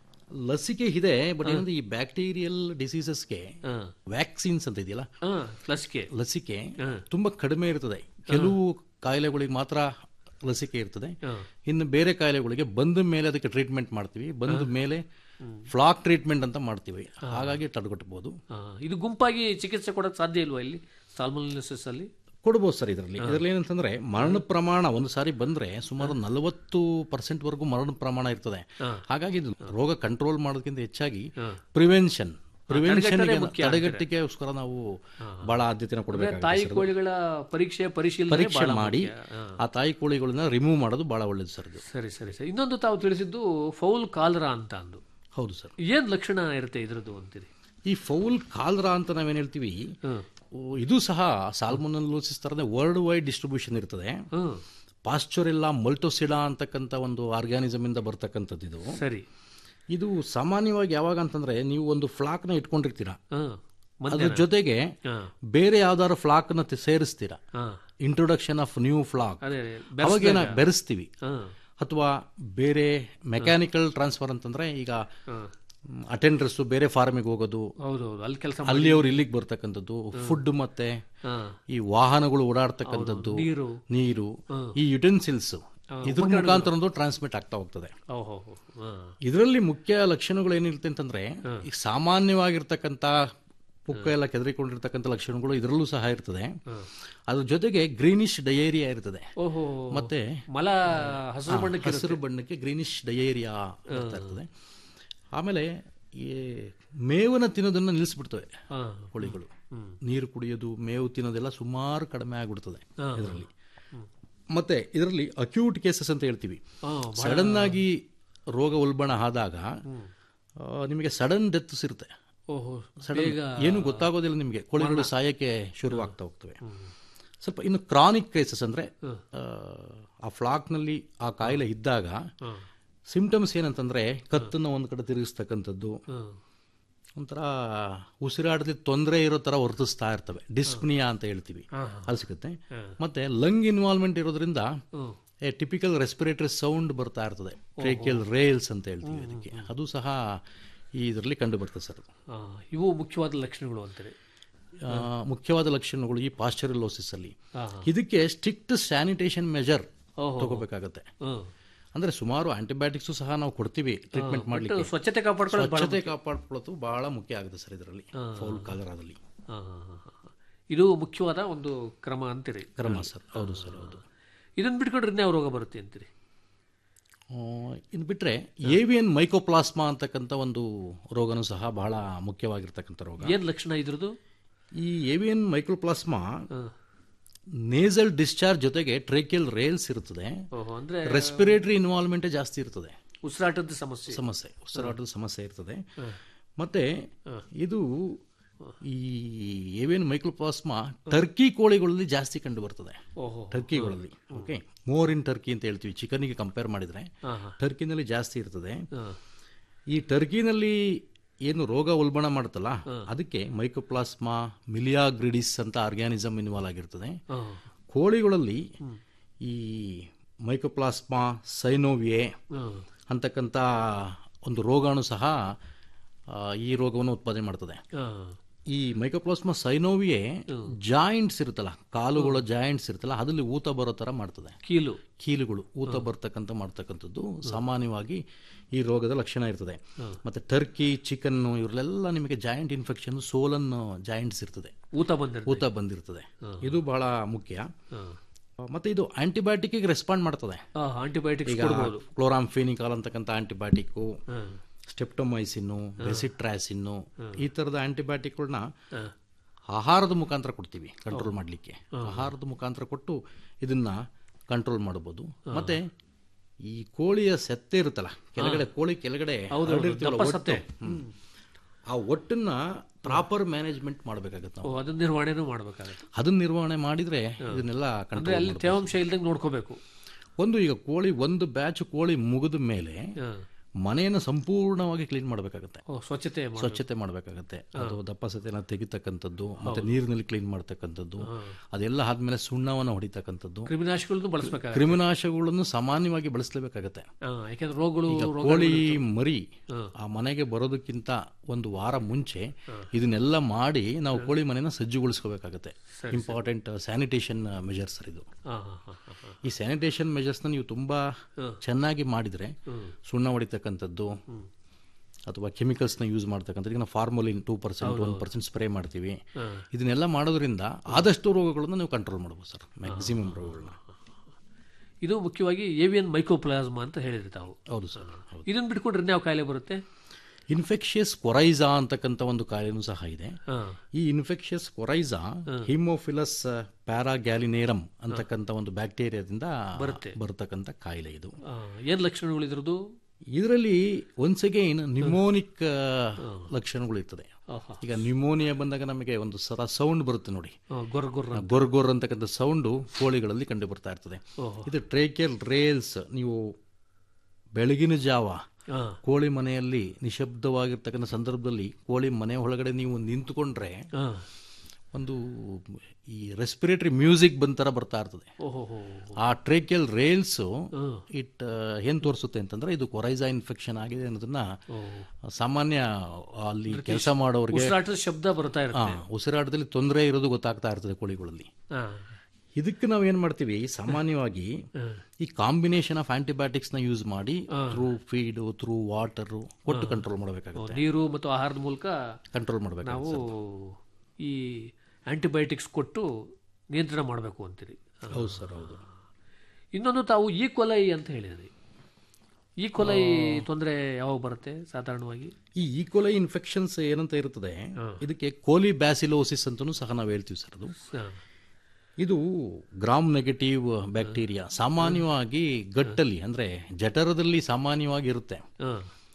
ಲಸಿಕೆ ಇದೆ ಬಟ್ ಏನಂದ್ರೆ ಈ ಬ್ಯಾಕ್ಟೀರಿಯಲ್ ಡಿಸೀಸಸ್ಗೆ ವ್ಯಾಕ್ಸಿನ್ಸ್ ಅಂತ ಇದೆಯಲ್ಲ ಹ, ಲಸಿಕೆ ಲಸಿಕೆ ತುಂಬಾ ಕಡಿಮೆ ಇರ್ತದೆ ಕೆಲವು ಕಾಯಿಲೆಗಳಿಗೆ ಮಾತ್ರ ಲಸಿಕೆ ಇರ್ತದೆ ಇನ್ನು ಬೇರೆ ಕಾಯಿಲೆಗಳಿಗೆ ಬಂದ ಮೇಲೆ ಅದಕ್ಕೆ ಟ್ರೀಟ್ಮೆಂಟ್ ಮಾಡ್ತೀವಿ ಬಂದ ಮೇಲೆ ಫ್ಲಾಕ್ ಟ್ರೀಟ್ಮೆಂಟ್ ಅಂತ ಮಾಡ್ತೀವಿ ಹಾಗಾಗಿ ತಡೆಗಟ್ಟಬಹುದು ಹ, ಇದು ಗುಂಪಾಗಿ ಚಿಕಿತ್ಸೆ ಕೊಡಕ್ ಸಾಧ್ಯ ಇಲ್ವಾ ಇಲ್ಲಿ ಸಾಲ್ಮೋಲಿಸಿಸ್ ಅಲ್ಲಿ ಕೊಡ್ಬೋದು ಸರ್ ಇದರಲ್ಲಿ ಇದರಲ್ಲಿ ಏನಂತಂದ್ರೆ ಮರಣ ಪ್ರಮಾಣ ಒಂದು ಸಾರಿ ಬಂದ್ರೆ ಸುಮಾರು ನಲವತ್ತು ಪರ್ಸೆಂಟ್ ವರೆಗೂ ಮರಣ ಪ್ರಮಾಣ ಇರ್ತದೆ ಹಾಗಾಗಿ ಇದು ರೋಗ ಕಂಟ್ರೋಲ್ ಮಾಡೋದಕ್ಕಿಂತ ಹೆಚ್ಚಾಗಿ ಪ್ರಿವೆನ್ಷನ್ ಪ್ರಿವೆನ್ಷನ್ ತಡೆಗಟ್ಟಿಗೆಗೋಸ್ಕರ ನಾವು ಬಹಳ ಆದ್ಯತೆನ ತಾಯಿ ಕೊಡಬೇಕಾಗುತ್ತೆ ಕೋಳಿಗಳ ಪರೀಕ್ಷೆ ಪರಿಶೀಲನೆ ಪರೀಕ್ಷೆ ಬಹಳ ಮಾಡಿ ಮುಖ್ಯ. ಹ. ಆ ತಾಯಿ ಕೋಳಿಗಳನ್ನ ರಿಮೂವ್ ಮಾಡೋದು ಬಹಳ ಒಳ್ಳೇದು ಸರ್ ಇದು ಸರಿ ಸರಿ ಸರಿ ಇನ್ನೊಂದು ತಾವು ತಿಳಿಸಿದ್ದು ಫೌಲ್ ಕಾಲರಾ ಅಂತ ಅಂದು ಹೌದು ಸರ್ ಏನ್ ಲಕ್ಷಣ ಇರುತ್ತೆ ಇದ್ರದ್ದು ಅಂತೀರಿ ಈ ಫೌಲ್ ಕಾಲ್ರಾ ಅಂತ ನಾವೇನ್ ಹೇಳ್ತೀವಿ ಓ, ಇದು ಸಹ ಸಾಲ್ಮೊನಲ್ಲೋಸಿಸ್ ತರದೇ ವರ್ಲ್ಡ್ ವೈಡ್ ಡಿಸ್ಟ್ರಿಬ್ಯೂಷನ್ ಇರ್ತದೆ ಪಾಶ್ಚೋರೆಲ್ಲ ಮಲ್ಟೋಸಿಡಾ ಅಂತಕ್ಕಂಥ ಒಂದು ಆರ್ಗ್ಯಾನಿಸಮ್ ಇಂದ ಬರ್ತಕ್ಕಂಥದ್ದು ಇದು ಸರಿ ಇದು ಸಾಮಾನ್ಯವಾಗಿ ಯಾವಾಗ ಅಂತಂದ್ರೆ ನೀವು ಒಂದು ಫ್ಲಾಕ್ ನ ಇಟ್ಕೊಂಡಿರ್ತೀರಾ ಹ. ಅದ್ರ ಜೊತೆಗೆ ಬೇರೆ ಯಾವ್ದಾದ್ರು ಫ್ಲಾಕ್ ನ ತ- ಸೇರಿಸ್ತೀರಾ ಇಂಟ್ರೊಡಕ್ಷನ್ ಆಫ್ ನ್ಯೂ ಫ್ಲಾಕ್ ಅದೇ, ಅವಾಗೇನ ಬೆರೆಸ್ದಾಗ. ಬೆರೆಸ್ತೀವಿ ಹ. ಅಥವಾ ಬೇರೆ ಮೆಕ್ಯಾನಿಕಲ್ ಟ್ರಾನ್ಸ್ಫರ್ ಅಂತಂದ್ರೆ ಈಗ ಅಟೆಂಡರ್ಸ್ ಬೇರೆ ಫಾರ್ಮಿಗೆ ಹೋಗೋದು ಹೌದೌದು ಅಲ್ಲಿ ಕೆಲಸ ಅಲ್ಲಿ ಅವ್ರು ಇಲ್ಲಿಗೆ ಬರ್ತಕ್ಕಂಥದ್ದು ಫುಡ್ ಮತ್ತೆ ಈ ವಾಹನಗಳು ಓಡಾಡ್ತಕ್ಕಂಥದ್ದು ನೀರು. ನೀರು ಈ ಯುಟೆನ್ಸಿಲ್ಸ್ ಇದ್ರ ಮುಖಾಂತರ ಟ್ರಾನ್ಸ್ಮಿಟ್ ಆಗ್ತಾ ಹೋಗ್ತದೆ ಓಹೋ ಇದರಲ್ಲಿ ಮುಖ್ಯ ಲಕ್ಷಣಗಳು ಏನಿರುತ್ತೆ ಅಂತಂದ್ರೆ ಈಗ ಸಾಮಾನ್ಯವಾಗಿರ್ತಕ್ಕಂಥ ಪುಕ್ಕ ಎಲ್ಲ ಕೆದರಿಕೊಂಡಿರ್ತಕ್ಕಂಥ ಲಕ್ಷಣಗಳು ಇದರಲ್ಲೂ ಸಹ ಇರ್ತದೆ ಅದ್ರ ಜೊತೆಗೆ ಗ್ರೀನಿಶ್ ಡಯೇರಿಯಾ ಇರ್ತದೆ ಓಹೋ ಮತ್ತೆ ಮಲ ಹಸಿರು ಹಾ, ಬಣ್ಣಕ್ಕೆ ಹಸಿರು ಬಣ್ಣಕ್ಕೆ ಗ್ರೀನಿಶ್ ಡಯೇರಿಯಾ ಬರ್ತಾ ಇರ್ತದೆ ಆಮೇಲೆ ಈ ಮೇವನ್ನ ತಿನ್ನೋದನ್ನ ನಿಲ್ಲಿಸ್ಬಿಡ್ತವೆ ಕೋಳಿಗಳು ನೀರು ಕುಡಿಯೋದು ಮೇವು ತಿನ್ನೋದೆಲ್ಲ ಸುಮಾರು ಕಡಿಮೆ ಆಗ್ಬಿಡ್ತದೆ ಇದರಲ್ಲಿ ಮತ್ತೆ ಇದರಲ್ಲಿ ಅಕ್ಯೂಟ್ ಕೇಸಸ್ ಅಂತ ಹೇಳ್ತೀವಿ ಸಡನ್ ಆಗಿ ರೋಗ ಉಲ್ಬಣ ಆದಾಗ ಆ, ನಿಮಗೆ ಸಡನ್ ಡೆತ್ಸ್ ಇರುತ್ತೆ ಓಹೋ ಸಡನ್ ಬೇಗ ಏನು ಗೊತ್ತಾಗೋದಿಲ್ಲ ನಿಮಗೆ ಕೋಳಿಗಳು ಸಾಯಕ್ಕೆ ಶುರುವಾಗ್ತಾ ಹೋಗ್ತವೆ ಸ್ವಲ್ಪ ಇನ್ನು ಕ್ರಾನಿಕ್ ಕೇಸಸ್ ಅಂದ್ರೆ ಆ, ಆ ಫ್ಲಾಕ್ನಲ್ಲಿ ಆ ಕಾಯಿಲೆ ಇದ್ದಾಗ ಸಿಂಪ್ಟಮ್ಸ್ ಏನಂತಂದ್ರೆ ಕತ್ತನ್ನ ಒಂದ್ ಕಡೆ ತಿರುಗಿಸ್ತಕ್ಕಂಥದ್ದು ಒಂಥರ ಉಸಿರಾಟದಲ್ಲಿ ತೊಂದರೆ ಇರೋ ತರ ವರ್ತಿಸ್ತಾ ಇರ್ತವೆ ಡಿಸ್ಪ್ನಿಯಾ ಅಂತ ಹೇಳ್ತೀವಿ ಅದು ಸಿಗುತ್ತೆ ಮತ್ತೆ ಲಂಗ್ ಇನ್ವಾಲ್ವ್ಮೆಂಟ್ ಇರೋದ್ರಿಂದ ಟಿಪಿಕಲ್ ರೆಸ್ಪಿರೇಟರಿ ಸೌಂಡ್ ಬರ್ತಾ ಇರ್ತದೆ ಟ್ರೇಕಿಯಲ್ ರೇಲ್ಸ್ ಅಂತ ಹೇಳ್ತೀವಿ ಅದಕ್ಕೆ ಅದು ಸಹ ಈ ಇದರಲ್ಲಿ ಕಂಡು ಬರ್ತದೆ ಸರ್ ಆ, ಇವು ಮುಖ್ಯವಾದ ಲಕ್ಷಣಗಳು ಅಂತಾರೆ ಆ, ಮುಖ್ಯವಾದ ಲಕ್ಷಣಗಳು ಈ ಪಾಶ್ಚರಲೋಸಿಸ್ ಅಲ್ಲಿ ಹಾ, ಇದಕ್ಕೆ ಸ್ಟ್ರಿಕ್ಟ್ ಸ್ಯಾನಿಟೇಷನ್ ಮೆಜರ್ ಓಹೋ. ತಗೋಬೇಕಾಗತ್ತೆ ಹ್ಮ್. ಅಂದ್ರೆ ಸುಮಾರು ಆಂಟಿಬಯೋಟಿಕ್ಸ್ ಸಹ ನಾವು ಕೊಡ್ತೀವಿ ಟ್ರೀಟ್ಮೆಂಟ್ ಮಾಡ್ಲಿಕ್ಕೆ ಒಟ್ಟು ಸ್ವಚ್ಛತೆ ಕಾಪಾಡ್ಕೊಳ್ಳೋದು ಬಹಳ ಸ್ವಚ್ಛತೆ ಕಾಪಾಡ್ಕೊಳ್ಳೋದು ಬಹಳ ಮುಖ್ಯ ಆಗುತ್ತೆ ಸರ್ ಇದರಲ್ಲಿ ಫೌಲ್ ಕಾಲರಾದಲ್ಲಿ ಆ, ಆ, ಆ, ಆ. ಇದು ಮುಖ್ಯವಾದ ಒಂದು ಕ್ರಮ ಅಂತೀರಿ ಕ್ರಮ ಸರ್ ಹೌದು ಸರ್ ಹೌದು ಇದನ್ನ ಬಿಟ್ಕೊಂಡ್ರೆ ಇನ್ಯಾವ ರೋಗ ಬರುತ್ತೆ ಅಂತೀರಿ ಆ, ಇನ್ನು ಬಿಟ್ರೆ ಏವಿಯನ್ ಮೈಕೋಪ್ಲಾಸ್ಮಾ ಅಂತಕ್ಕಂಥ ಒಂದು ರೋಗನೂ ಸಹ ಬಹಳ ಮುಖ್ಯವಾಗಿರ್ತಕ್ಕಂಥ ರೋಗ ಏನ್ ಲಕ್ಷಣ ಇದ್ರದ್ದು ಈ ಏವಿಯನ್ ಮೈಕ್ರೋಪ್ಲಾಸ್ಮಾ ನೇಸಲ್ ಡಿಸ್ಚಾರ್ಜ್ ಜೊತೆಗೆ ಟ್ರೇಕಿಯಲ್ ರೇಲ್ಸ್ ಇರುತ್ತದೆ ಓಹೋ ಅಂದ್ರೆ ರೆಸ್ಪಿರೇಟರಿ ಇನ್ವಾಲ್ವ್ಮೆಂಟ್ ಜಾಸ್ತಿ ಇರ್ತದೆ ಉಸಿರಾಟದ ಸಮಸ್ಯೆ ಸಮಸ್ಯೆ ಉಸಿರಾಟದ ಸಮಸ್ಯೆ ಇರ್ತದೆ ಮತ್ತೆ ಇದು ಈ ಏವಿಯನ್ ಮೈಕ್ರೋಪ್ಲಾಸ್ಮಾ ಟರ್ಕಿ ಕೋಳಿಗಳಲ್ಲಿ ಜಾಸ್ತಿ ಕಂಡು ಬರ್ತದೆ ಓಹೋ ಟರ್ಕಿಗಳಲ್ಲಿ ಓಕೆ ಮೋರ್ ಇನ್ ಟರ್ಕಿ ಅಂತ ಹೇಳ್ತೀವಿ ಚಿಕನ್ಗೆ ಕಂಪೇರ್ ಮಾಡಿದ್ರೆ ಹಾ, ಹಾ. ಟರ್ಕಿನಲ್ಲಿ ಜಾಸ್ತಿ ಇರ್ತದೆ ಹಾ. ಈ ಟರ್ಕಿನಲ್ಲಿ ಏನು ರೋಗ ಉಲ್ಬಣ ಮಾಡುತ್ತಲ್ಲ ಅದಕ್ಕೆ ಮೈಕೋಪ್ಲಾಸ್ಮಾ ಮಿಲಿಯಾಗ್ರಿಡಿಸ್ ಅಂತ ಆರ್ಗ್ಯಾನಿಸಮ್ ಇನ್ವಾಲ್ವ್ ಆಗಿರ್ತದೆ ಹಾ. ಕೋಳಿಗಳಲ್ಲಿ ಈ ಮೈಕೋಪ್ಲಾಸ್ಮಾ ಸೈನೋವಿಯೆ ಹ್ಮ್. ಅಂತಕ್ಕಂಥ ಒಂದು ರೋಗಾಣು ಸಹ ಆ, ಈ ರೋಗವನ್ನು ಉತ್ಪಾದನೆ ಮಾಡ್ತದೆ ಹಾ. ಈ ಮೈಕೋಪ್ಲಾಸ್ಮಾ ಸೈನೋವಿಯೆ ಜಾಯಿಂಟ್ಸ್ ಇರುತ್ತಲ್ಲ ಕಾಲುಗಳ ಜಾಯಿಂಟ್ಸ್ ಇರುತ್ತಲ್ಲ ಅದಲ್ಲಿ ಊತ ಬರೋ ಥರ ಮಾಡ್ತದೆ ಕೀಲು ಕೀಲುಗಳು ಊತ ಬರ್ತಕ್ಕಂಥ ಮಾಡ್ತಕ್ಕಂಥದ್ದು ಸಾಮಾನ್ಯವಾಗಿ ಈ ರೋಗದ ಲಕ್ಷಣ ಇರ್ತದೆ ಮತ್ತೆ ಟರ್ಕಿ ಚಿಕನ್ ಇವರೆಲ್ಲ ನಿಮಗೆ ಜಾಯಿಂಟ್ ಇನ್ಫೆಕ್ಷನ್ ಸೋಲನ್ ಜಾಯಿಂಟ್ಸ್ ಇರ್ತದೆ ಊತ ಬಂದಿರ್ತದೆ ಊತ ಬಂದಿರ್ತದೆ ಇದು ಬಹಳ ಮುಖ್ಯ ಮತ್ತೆ ಇದು ಆಂಟಿಬಯೋಟಿಕ್ ರೆಸ್ಪಾಂಡ್ ಮಾಡ್ತದೆ ಆಂಟಿಬಯೋಟಿಕ್ಸ್ ಈಗ ಕೊಡ್ಬೋದು ಕ್ಲೋರಾಂಫೆನಿಕಾಲ್ ಅಂತಕ್ಕಂಥ ಆಂಟಿಬಯೋಟಿಕ್ ಹ್ಮ್. ಸ್ಟೆಪ್ಟೊಮೈಸಿನ್ನು ರೆಸಿಟ್ರಾಸಿನ್ನು ಈ ಥರದ ಆಂಟಿಬಯೋಟಿಕ್ಗಳನ್ನ ಆಹಾರದ ಮುಖಾಂತರ ಕೊಡ್ತೀವಿ ಕಂಟ್ರೋಲ್ ಮಾಡಲಿಕ್ಕೆ ಆಹಾರದ ಮುಖಾಂತರ ಕೊಟ್ಟು ಇದನ್ನ ಕಂಟ್ರೋಲ್ ಮಾಡ್ಬೋದು ಮತ್ತೆ ಈ ಕೋಳಿಯ ಸೆತ್ತೆ ಇರುತ್ತಲ್ಲ ಕೆಳಗಡೆ ಕೋಳಿ ಕೆಳಗಡೆ ಹರಡಿರ್ತೀವಲ್ಲ ದಪ್ಪ ಒಟ್ಟು, ಸತ್ತೆ. ಹ್ಮ್. ಆ ಒಟ್ಟನ್ನ ಪ್ರಾಪರ್ ಮ್ಯಾನೇಜ್ಮೆಂಟ್ ಮಾಡ್ಬೇಕಾಗತ್ತೆ ಓ, ನಾವು ಅದನ್ನ ನಿರ್ವಹಣೆನೂ ಮಾಡಬೇಕಾಗುತ್ತೆ ಅದನ್ನ ನಿರ್ವಹಣೆ ಮಾಡಿದ್ರೆ ಇದನ್ನೆಲ್ಲ ಅಂದ್ರೆ ಕಂಟ್ರೋಲ್ ಅಲ್ಲಿ ತೇವಾಂಶ ಇಲ್ದಂಗೆ ನೋಡ್ಕೋಬೇಕು ಒಂದು ಈಗ ಕೋಳಿ ಒಂದು ಬ್ಯಾಚ್ ಕೋಳಿ ಮುಗಿದ ಮೇಲೆ ಹಾ. ಮನೆಯನ್ನು ಸಂಪೂರ್ಣವಾಗಿ ಕ್ಲೀನ್ ಮಾಡಬೇಕಾಗತ್ತೆ ಓ, ಸ್ವಚ್ಛತೆ ಮಾಡ್ಬೇಕು. ಸ್ವಚ್ಛತೆ ಮಾಡಬೇಕಾಗತ್ತೆ ಅದು ದಪ್ಪಸತೆನ ತೆಗಿತಕ್ಕಂಥದ್ದು ಮತ್ತೆ ನೀರಿನಲ್ಲಿ ಕ್ಲೀನ್ ಮಾಡ್ತಕ್ಕಂಥದ್ದು ಅದೆಲ್ಲ ಆದ್ಮೇಲೆ ಸುಣ್ಣವನ್ನು ಹೊಡಿತಕ್ಕಂಥದ್ದು ಕ್ರಿಮಿನಾಶಕಗಳನ್ನು ಬಳಸಬೇಕಾಗುತ್ತೆ ಕ್ರಿಮಿನಾಶಕಗಳನ್ನು ಸಾಮಾನ್ಯವಾಗಿ ಬಳಸಲೇಬೇಕಾಗತ್ತೆ ಯಾಕಂದ್ರೆ ರೋಗಗಳು ಈಗ ರೋಗ ಕೋಳಿ ಮರಿ ಆ ಮನೆಗೆ ಬರೋದಕ್ಕಿಂತ ಒಂದು ವಾರ ಮುಂಚೆ ಇದನ್ನೆಲ್ಲ ಮಾಡಿ ನಾವು ಕೋಳಿ ಮನೆನ ಸಜ್ಜುಗೊಳಿಸ್ಕೋಬೇಕಾಗತ್ತೆ ಇಂಪಾರ್ಟೆಂಟ್ ಸ್ಯಾನಿಟೇಷನ್ ಮೆಜರ್ಸ್ ಸರ್ ಇದು ಹಾ, ಹಾ, ಹಾ, ಹಾ, ಹಾ. ಈ ಸ್ಯಾನಿಟೇಷನ್ ಮೆಜರ್ಸ್ನ ನೀವು ತುಂಬಾ ಚೆನ್ನಾಗಿ ಮಾಡಿದ್ರೆ ಸುಣ್ಣ ಹೊಡಿತಕ್ಕಂಥದ್ದು ಅಥವಾ ಕೆಮಿಕಲ್ಸ್ನ ಯೂಸ್ ಮಾಡ್ತಕ್ಕಂಥದ್ದು ಈಗ ನಾವು formalin two percent one percent spray ಮಾಡ್ತೀವಿ ಇದನ್ನೆಲ್ಲ ಮಾಡೋದ್ರಿಂದ ಆದಷ್ಟು ರೋಗಗಳನ್ನು ನೀವು ಕಂಟ್ರೋಲ್ ಮಾಡ್ಬೋದು ಸರ್ ಮ್ಯಾಕ್ಸಿಮಮ್ ರೋಗಗಳನ್ನ ಇದು ಮುಖ್ಯವಾಗಿ ಏವಿಯನ್ ಮೈಕ್ರೋಪ್ಲಾಸ್ಮಾ ಅಂತ ಹೇಳಿದ್ರಿ ತಾವು ಹೌದು ಸರ್ ಹೌದು ಇದನ್ನ ಬಿಟ್ಕೊಂಡ್ರೆ ಇನ್ಯಾವ ಕಾಯಿಲೆ ಬರುತ್ತೆ ಇನ್ಫೆಕ್ಷಿಯಸ್ ಕೊರೈಸಾ ಅಂತಕ್ಕಂಥ ಒಂದು ಕಾಯಿಲೆನೂ ಸಹ ಇದೆ ಹಾ. ಈ ಇನ್ಫೆಕ್ಷಿಯಸ್ ಕೊರೈಸಾ ಹಿಮೋಫಿಲಸ್ ಪ್ಯಾರಾಗ್ಯಾಲಿನೇರಮ್ ಅಂತಕ್ಕಂಥ ಒಂದು ಬ್ಯಾಕ್ಟೀರಿಯಾದಿಂದ ಬರುತ್ತೆ. ಬರತಕ್ಕಂಥ ಕಾಯಿಲೆ ಇದು ಆ, ಏನ್ ಲಕ್ಷಣಗಳು ಇದ್ರದ್ದು ಇದರಲ್ಲಿ ಒನ್ಸ್ ಅಗೈನ್ ನ್ಯೂಮೋನಿಕ್ ಲಕ್ಷಣಗಳು ಇರ್ತದೆ ಆಹಾ. ಈಗ ನ್ಯೂಮೋನಿಯಾ ಬಂದಾಗ ನಮಗೆ ಒಂದು ಸರ ಸೌಂಡ್ ಬರುತ್ತೆ ನೋಡಿ ಆ, ಗೊರ್ ಗೊರ್ ಅಂತ. ಗೊರ್ ಗೊರ್ ಅಂತಕ್ಕಂಥ ಸೌಂಡು ಕೋಳಿಗಳಲ್ಲಿ ಕಂಡು ಬರ್ತಾ ಇರ್ತದೆ ಓಹೋ. ಇದು ಟ್ರೇಕಿಯಲ್ ರೇಲ್ಸ್ ನೀವು ಬೆಳಗಿನ ಜಾವ ಆ, ಕೋಳಿ ಮನೆಯಲ್ಲಿ ನಿಶಬ್ದವಾಗಿರ್ತಕ್ಕಂಥ ಸಂದರ್ಭದಲ್ಲಿ ಕೋಳಿ ಮನೆ ಒಳಗಡೆ ನೀವು ನಿಂತುಕೊಂಡ್ರೆ ಆ. ಒಂದು ಈ ರೆಸ್ಪಿರೇಟರಿ ಮ್ಯೂಸಿಕ್ ಬಂತರ ಬರ್ತಾ ಇರ್ತದೆ ಓಹೋ ಹೋ ಆ ಟ್ರೇಕಿಯಲ್ ರೇಲ್ಸ್ ಇಟ್ ಏನ್ ತೋರಿಸುತ್ತೆ ಅಂತಂದ್ರೆ ಇದು ಕೊರೈಸಾ ಇನ್ಫೆಕ್ಷನ್ ಆಗಿದೆ ಅನ್ನೋದನ್ನ ಸಾಮಾನ್ಯ ಅಲ್ಲಿ ಕೆಲಸ ಮಾಡೋರಿಗೆ ಉಸಿರಾಟದ ಶಬ್ದ ಬರ್ತಾ ಆ, ಇರುತ್ತೆ ಉಸಿರಾಟದಲ್ಲಿ ತೊಂದರೆ ಇರೋದು ಗೊತ್ತಾಗ್ತಾ ಇರ್ತದೆ ಕೋಳಿಗಳಲ್ಲಿ ಆ, ಇದಕ್ಕೆ ನಾವು ಏನ್ ಮಾಡ್ತೀವಿ ಸಾಮಾನ್ಯವಾಗಿ ಈ ಕಾಂಬಿನೇಷನ್ ಆಫ್ ಆಂಟಿಬಯೋಟಿಕ್ಸ್ ನ ಯೂಸ್ ಮಾಡಿ ಥ್ರೂ ಫೀಡ್ ಥ್ರೂ ವಾಟರ್ ಕೊಟ್ಟು ಕಂಟ್ರೋಲ್ ಮಾಡಬೇಕಾಗುತ್ತೆ ನೀರು ಮತ್ತು ಆಹಾರದ ಮೂಲಕ ಕಂಟ್ರೋಲ್ ಮಾಡಬೇಕು ನಾವು ಈ ಆಂಟಿಬಯೋಟಿಕ್ಸ್ ಕೊಟ್ಟು ನಿಯಂತ್ರಣ ಮಾಡಬೇಕು ಅಂತೀರಿ ಆ. ಹೌದು ಸರ್ ಹೌದು ಇನ್ನೊಂದು ತಾವು ಈ ಕೊಲೈ ಅಂತ ಹೇಳಿದ್ರಿ ಈ ಕೊಲೈ ತೊಂದರೆ ಯಾವಾಗ ಬರುತ್ತೆ ಸಾಧಾರಣವಾಗಿ ಈ ಈಕೋಲೈ ಇನ್ಫೆಕ್ಷನ್ಸ್ ಏನಂತ ಇರ್ತದೆ ಇದಕ್ಕೆ ಕೋಲಿ ಬ್ಯಾಸಿಲೋಸಿಸ್ ಅಂತಲೂ ಸಹ ನಾವು ಹೇಳ್ತೀವಿ ಸರ್ ಅದು ಆ, ಇದು ಗ್ರಾಮ್ ನೆಗೆಟಿವ್ ಬ್ಯಾಕ್ಟೀರಿಯಾ ಸಾಮಾನ್ಯವಾಗಿ ಗಟ್ಟಲ್ಲಿ ಅಂದ್ರೆ ಜಠರದಲ್ಲಿ ಸಾಮಾನ್ಯವಾಗಿ ಇರುತ್ತೆ ಆ,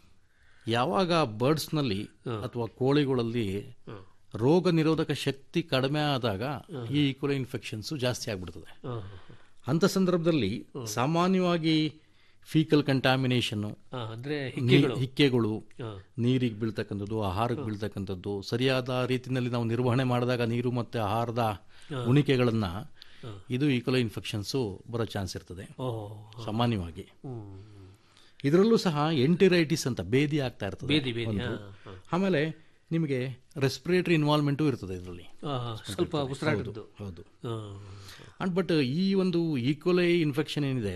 ಯಾವಾಗ ಬರ್ಡ್ಸ್ನಲ್ಲಿ ಅಥವಾ ಕೋಳಿಗಳಲ್ಲಿ ರೋಗ ನಿರೋಧಕ ಶಕ್ತಿ ಕಡಿಮೆ ಆದಾಗ ಈ ಈಕೋಲೈ ಇನ್ಫೆಕ್ಷನ್ಸ್ ಜಾಸ್ತಿ ಆಗ್ಬಿಡ್ತದೆ ಆ, ಅಂತ ಸಂದರ್ಭದಲ್ಲಿ ಸಾಮಾನ್ಯವಾಗಿ ಫೀಕಲ್ ಕಂಟಾಮಿನೇಷನ್ ಆ, ಅಂದ್ರೆ ಹಿಕ್ಕೆಗಳು ಹಿಕ್ಕೆಗಳು ಆ, ನೀರಿಗೆ ಬೀಳ್ತಕ್ಕಂಥದ್ದು ಆಹಾರಕ್ಕೆ ಬೀಳ್ತಕ್ಕಂಥದ್ದು ಸರಿಯಾದ ರೀತಿಯಲ್ಲಿ ನಾವು ನಿರ್ವಹಣೆ ಮಾಡಿದಾಗ ನೀರು ಮತ್ತೆ ಆಹಾರದ ಉಣಿಕೆಗಳನ್ನ ಇದು ಈಕೋಲೈ ಇನ್ಫೆಕ್ಷನ್ಸು ಬರೋ ಚಾನ್ಸ್ ಇರ್ತದೆ ಓಹೋ ಸಾಮಾನ್ಯವಾಗಿ ಹ್ಮ್. ಇದರಲ್ಲೂ ಸಹ ಎಂಟಿರೈಟಿಸ್ ಅಂತ ಬೇದಿ ಆಗ್ತಾ ಇರ್ತದೆ ಬೇದಿ ಬೇದಿ ಒಂದು. ಆ, ಆ. ಆಮೇಲೆ ನಿಮಗೆ ರೆಸ್ಪಿರೇಟರಿ ಇನ್ವಾಲ್ವ್ಮೆಂಟು ಇರ್ತದೆ ಇದರಲ್ಲಿ ಆ, ಸ್ವಲ್ಪ ಉಸಿರಾಟದ್ದು ಹೌದು ಆ, ಅಂಡ್ ಬಟ್ ಈ ಒಂದು ಈಕೋಲೈ ಇನ್ಫೆಕ್ಷನ್ ಏನಿದೆ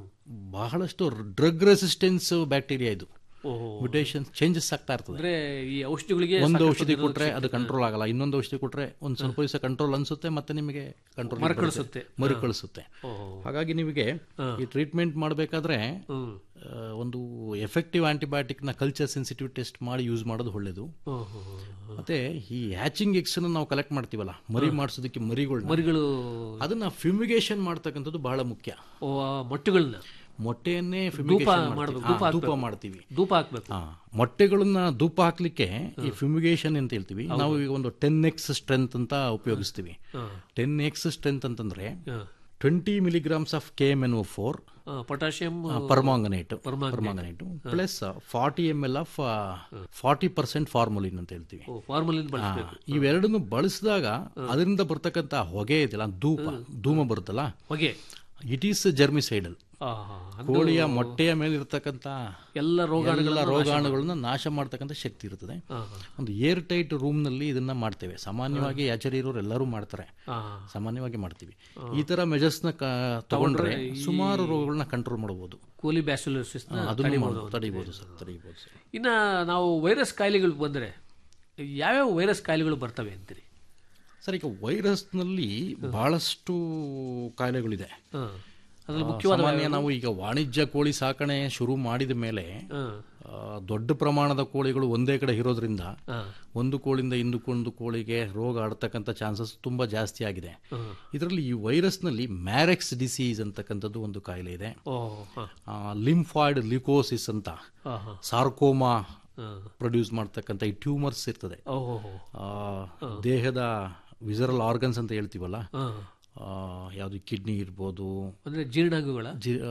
ಬಹಳಷ್ಟು ಡ್ರಗ್ ರೆಸಿಸ್ಟೆನ್ಸ್ ಬ್ಯಾಕ್ಟೀರಿಯಾ ಇದು ಓಹೋ ಮ್ಯುಟೇಷನ್ ಚೇಂಜಸ್ ಆಗ್ತಾ ಇರ್ತದೆ ಅಂದ್ರೆ ಈ ಔಷಧಿಗಳಿಗೆ ಒಂದು ಸಾಕಷ್ಟು ಔಷಧಿ ನಿರೋಧಕ ಕೊಟ್ರೆ ಅದು ಶಕ್ತಿ- ಕಂಟ್ರೋಲ್ ಆಗಲ್ಲ ಇನ್ನೊಂದು ಔಷಧಿ ಕೊಟ್ರೆ ಒಂದು ಸ್ವಲ್ಪ ದಿವಸ ಕಂಟ್ರೋಲ್ ಅನ್ಸುತ್ತೆ ಮತ್ತೆ ನಿಮಗೆ ಕಂಟ್ರೋಲ್ ಮರುಕಳಿಸುತ್ತೆ. ಮರುಕಳಿಸುತ್ತೆ ಓಹೋ. ಹಾಗಾಗಿ ನಿಮಗೆ ಈ ಟ್ರೀಟ್ಮೆಂಟ್ ಮಾಡಬೇಕಾದ್ರೆ ಹ್ಮ್. ಒಂದು ಎಫೆಕ್ಟಿವ್ ಆಂಟಿಬಯೋಟಿಕ್ ನ ಕಲ್ಚರ್ ಸೆನ್ಸಿಟಿವ್ ಟೆಸ್ಟ್ ಮಾಡಿ ಯೂಸ್ ಮಾಡೋದು ಒಳ್ಳೇದು ಓಹೋ. ಮತ್ತೆ ಈ ಹ್ಯಾಚಿಂಗ್ ಎಕ್ಸ್ ನಾವು ಕಲೆಕ್ಟ್ ಮಾಡ್ತೀವಲ್ಲ ಮರಿ ಮಾಡಿಸೋದಕ್ಕೆ ಮರಿಗಳು ಮರಿಗಳು ಅದನ್ನ ಫ್ಯೂಮಿಗೇಷನ್ ಮಾಡ್ತಕ್ಕಂಥದ್ದು ಬಹಳ ಮುಖ್ಯ ಓ, ಆ ಮೊಟ್ಟೆಗಳನ್ನ ಮೊಟ್ಟೆಯನ್ನೇ ಧೂಪ fumigation ಮಾಡ್ಬೇಕು ಮಾಡ್ತೀವಿ. ಧೂಪ ಹಾ, ಧೂಪ ಹಾಕ್ಬೇಕು. ಮಾಡ್ತೀವಿ ಧೂಪ ಹಾಕ್ಬೇಕು ಹಾ ಮೊಟ್ಟೆಗಳನ್ನ ಧೂಪ ಹಾಕ್ಲಿಕ್ಕೆ ಈ ಫ್ಯೂಮಿಗೇಷನ್ ಅಂತ ಹೇಳ್ತೀವಿ ನಾವು ಈಗ ಒಂದು ಟೆನ್ ಎಕ್ಸ್ ಸ್ಟ್ರೆಂತ್ ಅಂತ ಉಪಯೋಗಿಸ್ತೀವಿ ಟೆನ್ ಎಕ್ಸ್ ಸ್ಟ್ರೆಂತ್ ಅಂತಂದ್ರೆ twenty milligrams of K M N O four potassium permanganate permanganate plus forty M L of forty percent formalin ಅಂತ ಹೇಳ್ತೀವಿ ಫಾರ್ಮಲಿನ್ ಹಾ, ಬಳಸಬೇಕು ಇವೆರಡನ್ನು ಬಳಸಿದಾಗ ಅದರಿಂದ ಬರ್ತಕ್ಕಂಥ ಹೊಗೆ ಇದೆಯಲ್ಲ ಧೂಪ ಧೂಮ ಬರುತ್ತಲ್ಲ ಹೊಗೆ ಇಟ್ ಈಸ್ ಜರ್ಮಿಸೈಡಲ್ ಆಹಾ. ಅದು ಕೋಳಿಯ ಮೊಟ್ಟೆಯ ಮೇಲೆ ಇರ್ತಕ್ಕಂಥ ಎಲ್ಲ ರೋಗಾಣುಗಳನ್ನ ಎಲ್ಲ ನಾಶ ರೋಗಾಣುಗಳನ್ನ ನಾಶ ಮಾಡ್ತಕ್ಕಂಥ ಶಕ್ತಿ ಇರ್ತದೆ ಆಹಾ. ಒಂದು ಏರ್ ಟೈಟ್ ರೂಮ್ ನಲ್ಲಿ ಇದನ್ನ ಮಾಡ್ತೇವೆ ಸಾಮಾನ್ಯವಾಗಿ ಯಾಚರಿ ಇರೋರು ಎಲ್ಲರೂ ಮಾಡ್ತಾರೆ ಆಹಾ. ಸಾಮಾನ್ಯವಾಗಿ ಮಾಡ್ತೀವಿ ಈ ತರ ಮೆಜರ್ಸ್ ನ ಕ- ತಗೊಂಡ್ರೆ ಸುಮಾರು ರೋಗಗಳನ್ನ ಕಂಟ್ರೋಲ್ ಮಾಡಬಹುದು ಕೋಲಿ ಬ್ಯಾಸಿಲೋಸಿಸ್ ಅದನ್ನು ಮಾಡ್- ತಡೀಬಹುದು ಸರ್ ತಡೀಬಹುದು ಸರ್ ಇನ್ನ ನಾವು ವೈರಸ್ ಕಾಯಿಲೆಗಳು ಬಂದ್ರೆ ಯಾವ್ಯಾವ ವೈರಸ್ ಕಾಯಿಲೆಗಳು ಬರ್ತವೆ ಅಂತೀರಿ ಸರ್ ಈಗ ವೈರಸ್ನಲ್ಲಿ ಬಹಳಷ್ಟು ಕಾಯಿಲೆಗಳಿದೆ ಹಾ. ಅದ್ರಲ್ಲಿ ಆ, ಮುಖ್ಯವಾದ ಸಾಮಾನ್ಯ ಯಾವ್ಯಾವು? ನಾವು ಈಗ ವಾಣಿಜ್ಯ ಕೋಳಿ ಸಾಕಣೆ ಶುರು ಮಾಡಿದ ಮೇಲೆ ಹಾ. ಆ, ದೊಡ್ಡ ಪ್ರಮಾಣದ ಕೋಳಿಗಳು ಒಂದೇ ಕಡೆ ಇರೋದ್ರಿಂದ ಹಾ. ಒಂದು ಕೋಳಿಯಿಂದ ಇನ್ನೊಂದು ಕೋಳಿಗೆ ರೋಗ ಹರಡ್ತಕ್ಕಂಥ ಚಾನ್ಸಸ್ ತುಂಬಾ ಜಾಸ್ತಿ ಆಗಿದೆ ಹಾ. ಇದರಲ್ಲಿ ಈ ವೈರಸ್ನಲ್ಲಿ ಮ್ಯಾರೆಕ್ಸ್ ಡಿಸೀಸ್ ಅಂತಕ್ಕಂಥದ್ದು ಒಂದು ಕಾಯಿಲೆ ಇದೆ ಓ ಹಾ. ಲಿಂಫಾಯ್ಡ್ ಲಿಕೋಸಿಸ್ ಅಂತ ಹಾ, ಹಾ. ಸಾರ್ಕೋಮಾ ಹಾ. ಪ್ರೊಡ್ಯೂಸ್ ಮಾಡ್ತಕ್ಕಂಥ ಈ ಟ್ಯೂಮರ್ಸ್ ಇರ್ತದೆ ಓ, ಹೋ, ಹೋ. ಆ, ದೇಹದ ವಿಸರಲ್ ಆರ್ಗನ್ಸ್ ಅಂತ ಹೇಳ್ತೀವಲ್ಲ ಹಾ. ಆ, ಯಾವುದು ಕಿಡ್ನಿ ಇರ್ಬೋದು ಅಂದ್ರೆ ಜೀರ್ಣಾಂಗಗಳ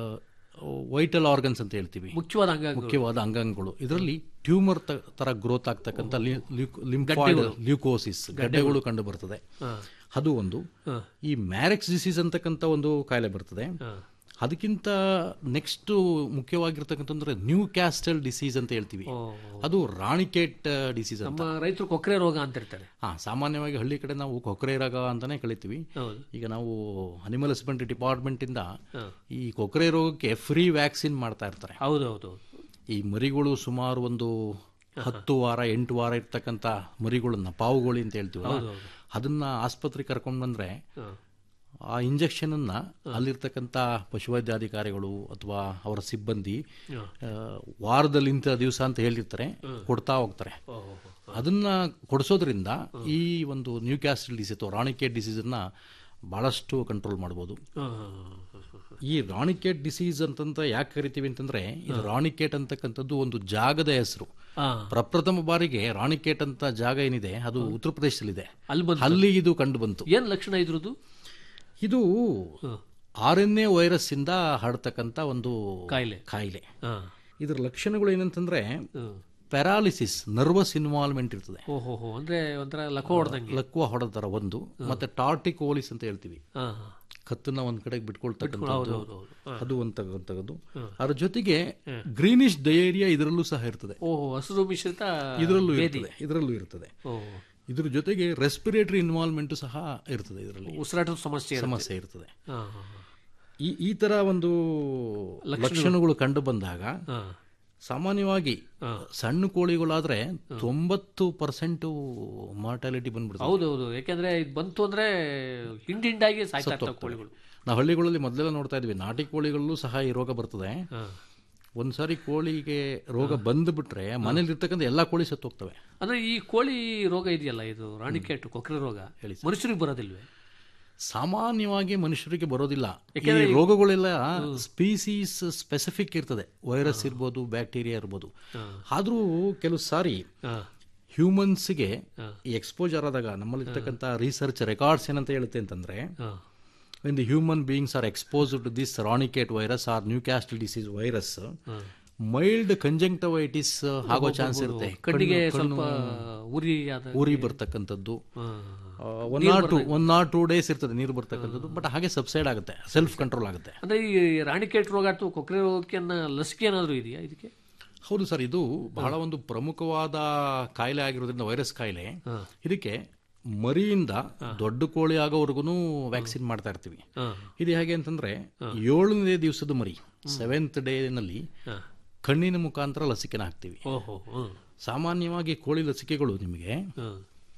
ವೈಟಲ್ ಆರ್ಗನ್ಸ್ ಅಂತ ಹೇಳ್ತೀವಿ ಮುಖ್ಯವಾದ ಅಂಗಾಂಗಗಳು. ಮುಖ್ಯವಾದ ಅಂಗಾಂಗಗಳು ಇದರಲ್ಲಿ ಟ್ಯೂಮರ್ ತರ ಗ್ರೋತ್ ಆಗ್ತಕ್ಕಂಥ ಲಿಂಫಾಯ್ಡ್ ಗಡ್ಡೆಗಳು. ಲ್ಯೂಕೋಸಿಸ್ ಗಡ್ಡೆಗಳು ಕಂಡು ಬರ್ತದೆ ಹಾ. ಅದು ಒಂದು ಹಾ. ಈ ಮ್ಯಾರೆಕ್ಸ್ ಡಿಸೀಸ್ ಅಂತಕ್ಕಂಥ ಒಂದು ಕಾಯಿಲೆ ಬರ್ತದೆ ಹಾ. ಅದಕ್ಕಿಂತ ನೆಕ್ಸ್ಟ್ ಮುಖ್ಯವಾಗಿರ್ತಕ್ಕಂಥಂದ್ರೆ ನ್ಯೂ ಕ್ಯಾಸ್ಟಲ್ ಡಿಸೀಸ್ ಅಂತ ಹೇಳ್ತೀವಿ ಅದು ರಾಣಿಕೇಟ್ ಡಿಸೀಸ್ ಅಂತ ನಮ್ಮ ರೈತರು ಕೊಕ್ಕರೆ ರೋಗ ಅಂತ ಇರ್ತಾರೆ ಹಾ ಸಾಮಾನ್ಯವಾಗಿ ಹಳ್ಳಿ ಕಡೆ ನಾವು ಕೊಕ್ಕರೆ ರೋಗ ಅಂತಾನೆ ಕಳಿತೀವಿ ಹೌದು. ಈಗ ನಾವು ಅನಿಮಲ್ ಹಸ್ಬೆಂಡ್ರಿ ಡಿಪಾರ್ಟ್ಮೆಂಟ್ ಇಂದ ಹಾ. ಈ ಕೊಕ್ಕರೆ ರೋಗಕ್ಕೆ ಫ್ರೀ ವ್ಯಾಕ್ಸಿನ್ ಮಾಡ್ತಾ ಇರ್ತಾರೆ ಹೌದು ಹೌದು ಈ ಮರಿಗಳು ಸುಮಾರು ಒಂದು ಹತ್ತು ವಾರ ಎಂಟು ವಾರ ಇರ್ತಕ್ಕಂಥ ಮರಿಗಳನ್ನ ಪಾವುಗೋಳಿ ಅಂತ ಹೇಳ್ತೀವಲ್ಲ ಹೌದು, ಹೌದು. ಅದನ್ನ ಆಸ್ಪತ್ರೆಗೆ ಕರ್ಕೊಂಡು ಬಂದ್ರೆ ಹಾ. ಆ ಇಂಜೆಕ್ಷನ್ ಅನ್ನ ಅಲ್ಲಿರ್ತಕ್ಕಂಥ ಪಶುವೈದ್ಯಾಧಿಕಾರಿಗಳು ಅಥವಾ ಅವರ ಸಿಬ್ಬಂದಿ ಹಾ. ಆ, ವಾರದಲ್ಲಿ ಇಂಥ ದಿವಸ ಅಂತ ಹೇಳಿರ್ತಾರೆ ಕೊಡ್ತಾ ಹೋಗ್ತಾರೆ ಅದನ್ನ ಕೊಡಿಸೋದ್ರಿಂದ ಈ ಒಂದು ನ್ಯೂ ಕ್ಯಾಸ್ಟಲ್ ಡಿಸೀಸ್ ಅಥವಾ ರಾಣಿಕೇಟ್ ಡಿಸೀಸ್ ಅನ್ನ ಬಹಳಷ್ಟು ಕಂಟ್ರೋಲ್ ಮಾಡ್ಬೋದು ಹಾ. ಈ ರಾಣಿಕೇಟ್ ಡಿಸೀಸ್ ಅಂತಂತ ಯಾಕೆ ಕರಿತೀವಿ ಅಂತಂದ್ರೆ ಇದು ರಾಣಿಕೇಟ್ ಅಂತಕ್ಕಂಥದ್ದು ಒಂದು ಜಾಗದ ಹೆಸರು ಹಾ. ಪ್ರಪ್ರಥಮ ಬಾರಿಗೆ ರಾಣಿಕೇಟ್ ಅಂತ ಜಾಗ ಏನಿದೆ ಅದು ಉತ್ತರ ಪ್ರದೇಶದಲ್ಲಿದೆ ಅಲ್ಲಿ ಬಂತು. ಅಲ್ಲಿ ಇದು ಕಂಡು ಬಂತು ಏನ್ ಲಕ್ಷಣ ಇದ್ರದ್ದು ಇದು ಆರ್ ಎನ್ ಎ ವೈರಸ್ ಇಂದ ಹರಡ್ತಕ್ಕಂಥ ಒಂದು ಕಾಯಿಲೆ. ಕಾಯಿಲೆ ಹಾ. ಇದರ ಲಕ್ಷಣಗಳು ಏನಂತಂದ್ರೆ ಪ್ಯಾರಾಲಿಸಿಸ್ ನರ್ವಸ್ ಇನ್ವಾಲ್ವ್ಮೆಂಟ್ ಇರ್ತದೆ ಓಹೋ ಹೋ ಅಂದ್ರೆ ಒಂಥರ ಲಕೋ ಹೊಡೆದಂಗೆ ಲಕ್ವ ಹೊಡೆದರ ಒಂದು ಮತ್ತೆ ಟಾರ್ಟಿಕೋಲಿಸ್ ಅಂತ ಹೇಳ್ತೀವಿ ಹಾ. ಕತ್ತನ್ನ ಒಂದ್ ಕಡೆಗೆ ಬಿಟ್ಕೊಳ್ತಕ್ಕಂಥದ್ದು ಹೌದು, ಹೌದು, ಹೌದು. ಹಾ. ಅದು ಒಂದು ತಗೊಂತದ್ದು ಅದ್ರ ಜೊತೆಗೆ ಗ್ರೀನಿಶ್ ಡಯೇರಿಯಾ ಇದರಲ್ಲೂ ಸಹ ಇರ್ತದೆ ಓಹೋ ಹಸಿರು ಮಿಶ್ರಿತ ಇದರಲ್ಲೂ ಭೇದಿ. ಇರ್ತದೆ ಇದರಲ್ಲೂ ಇರ್ತದೆ ಓ ಇದ್ರ ಜೊತೆಗೆ ರೆಸ್ಪಿರೇಟರಿ ಇನ್ವಾಲ್ವ್ಮೆಂಟ್ ಸಹ ಇರ್ತದೆ ಇದರಲ್ಲಿ ಉಸಿರಾಟದ ಸಮಸ್ಯೆ ಇರುತ್ತೆ. ಸಮಸ್ಯೆ ಇರ್ತದೆ ಹಾ, ಹಾ, ಈ ಈ ತರ ಒಂದು ಲಕ್ಷಣಗಳು. ಲಕ್ಷಣಗಳು ಕಂಡು ಬಂದಾಗ ಹಾ. ಸಾಮಾನ್ಯವಾಗಿ ಸಣ್ಣ ಕೋಳಿಗಳಾದ್ರೆ ತೊಂಬತ್ತು ಪರ್ಸೆಂಟ್ ಮಾರ್ಟಾಲಿಟಿ ಬಂದ್ಬಿಡ್ತದೆ ಹೌದು ಹೌದು ಯಾಕಂದ್ರೆ ಇದು ಬಂತು ಅಂದ್ರೆ ಹಿಂಡ್ ಹಿಂಡಾಗಿ ಸಾಯ್ತಾ ಇರ್ತಾವೆ ಸತ್ತೋಗ್ತವೆ. ಕೋಳಿಗಳು ನಾವು ಹಳ್ಳಿಗಳಲ್ಲಿ ಮೊದಲೆಲ್ಲ ನೋಡ್ತಾ ಇದ್ವಿ ನಾಟಿ ಕೋಳಿಗಳಲ್ಲೂ ಸಹ ಈ ರೋಗ ಬರ್ತದೆ ಹಾ. ಒಂದ್ಸಾರಿ ಕೋಳಿಗೆ ರೋಗ ಬಂದ್ಬಿಟ್ರೆ ಮನೇಲಿ ಇರ್ತಕ್ಕಂಥ ಎಲ್ಲಾ ಕೋಳಿ ಸತ್ತೋಗ್ತವೆ ಅಂದ್ರೆ ಈ ಕೋಳಿ ರೋಗ ಇದೆಯಲ್ಲ ಇದು ರಾಣಿಕೆಟ್ ಕೊಕ್ಕರೆ ರೋಗ ಮನುಷ್ಯರಿಗೆ ಬರೋದಿಲ್ವೇ ಸಾಮಾನ್ಯವಾಗಿ ಮನುಷ್ಯರಿಗೆ ಬರೋದಿಲ್ಲ ಈ ಯಾಕೆಂದ್ರೆ ಈ- ರೋಗಗಳೆಲ್ಲ ಸ್ಪೀಸೀಸ್ ಸ್ಪೆಸಿಫಿಕ್ ಇರ್ತದೆ ವೈರಸ್ ಇರ್ಬೋದು ಬ್ಯಾಕ್ಟೀರಿಯಾ ಇರ್ಬೋದು ಆದ್ರೂ ಕೆಲವು ಸಾರಿ ಹ್ಯೂಮನ್ಸ್ಗೆ ಈ ಎಕ್ಸ್ಪೋಜರ್ ಆದಾಗ ನಮ್ಮಲ್ಲಿರ್ತಕ್ಕಂಥ ರಿಸರ್ಚ್ ರೆಕಾರ್ಡ್ಸ್ ಏನಂತ ಹೇಳುತ್ತೆ ಅಂತಂದ್ರೆ when the human beings are exposed to this Ranikhet virus or Newcastle disease virus mild conjunctivitis ಆಗೋ ಚಾನ್ಸ್ ಇರುತ್ತೆ ಕಣ್ಣಿಗೆ ಕಣ್ಣು- ಸ್ವಲ್ಪ ಕಣ್ಣು ಉರಿ ಆದ ಉರಿ ಬರ್ತಕ್ಕಂಥದ್ದು ಹಾ. One or two one or two days ಇರ್ತದೆ ನೀರು ಬರ್ತಕ್ಕಂಥದ್ದು ಬಟ್ ಹಾಗೆ ಸಬ್ಸೈಡ್ ಆಗುತ್ತೆ ಸೆಲ್ಫ್ ಕಂಟ್ರೋಲ್ ಆಗುತ್ತೆ ಅಂದ್ರೆ ಈ ರಾಣಿಕೆಟ್ ರೋಗ ಅಥವಾ ಕೊಕ್ಕರೆ ರೋಗಕ್ಕೆ ಅನ್ನ ಲಸಿಕೆ ಏನಾದ್ರು ಇದೆಯಾ ಇದಕ್ಕೆ ಹೌದು ಸರ್ ಇದು ಬಹಳ ಒಂದು ಪ್ರಮುಖವಾದ ಕಾಯಿಲೆ ಆಗಿರೋದ್ರಿಂದ ವೈರಸ್ ಕಾಯಿಲೆ ಇದಕ್ಕೆ ಮರಿಯಿಂದ ದೊಡ್ಡ ಕೋಳಿ ಆಗೋವರೆಗೂ ವ್ಯಾಕ್ಸಿನ್ ಮಾಡ್ತಾ ಇರ್ತೀವಿ ಹಾ. ಇದು ಹೇಗೆ ಅಂತಂದ್ರೆ ಏಳನೇ ದಿವಸದ ಮರಿ ಸೆವೆಂತ್ ಡೇನಲ್ಲಿ ಕಣ್ಣಿನ ಮುಖಾಂತರ ಲಸಿಕೆನ ಹಾಕ್ತೀವಿ ಓಹೋ ಹ್ಮ್. ಸಾಮಾನ್ಯವಾಗಿ ಕೋಳಿ ಲಸಿಕೆಗಳು ನಿಮಗೆ ಹ್ಮ್.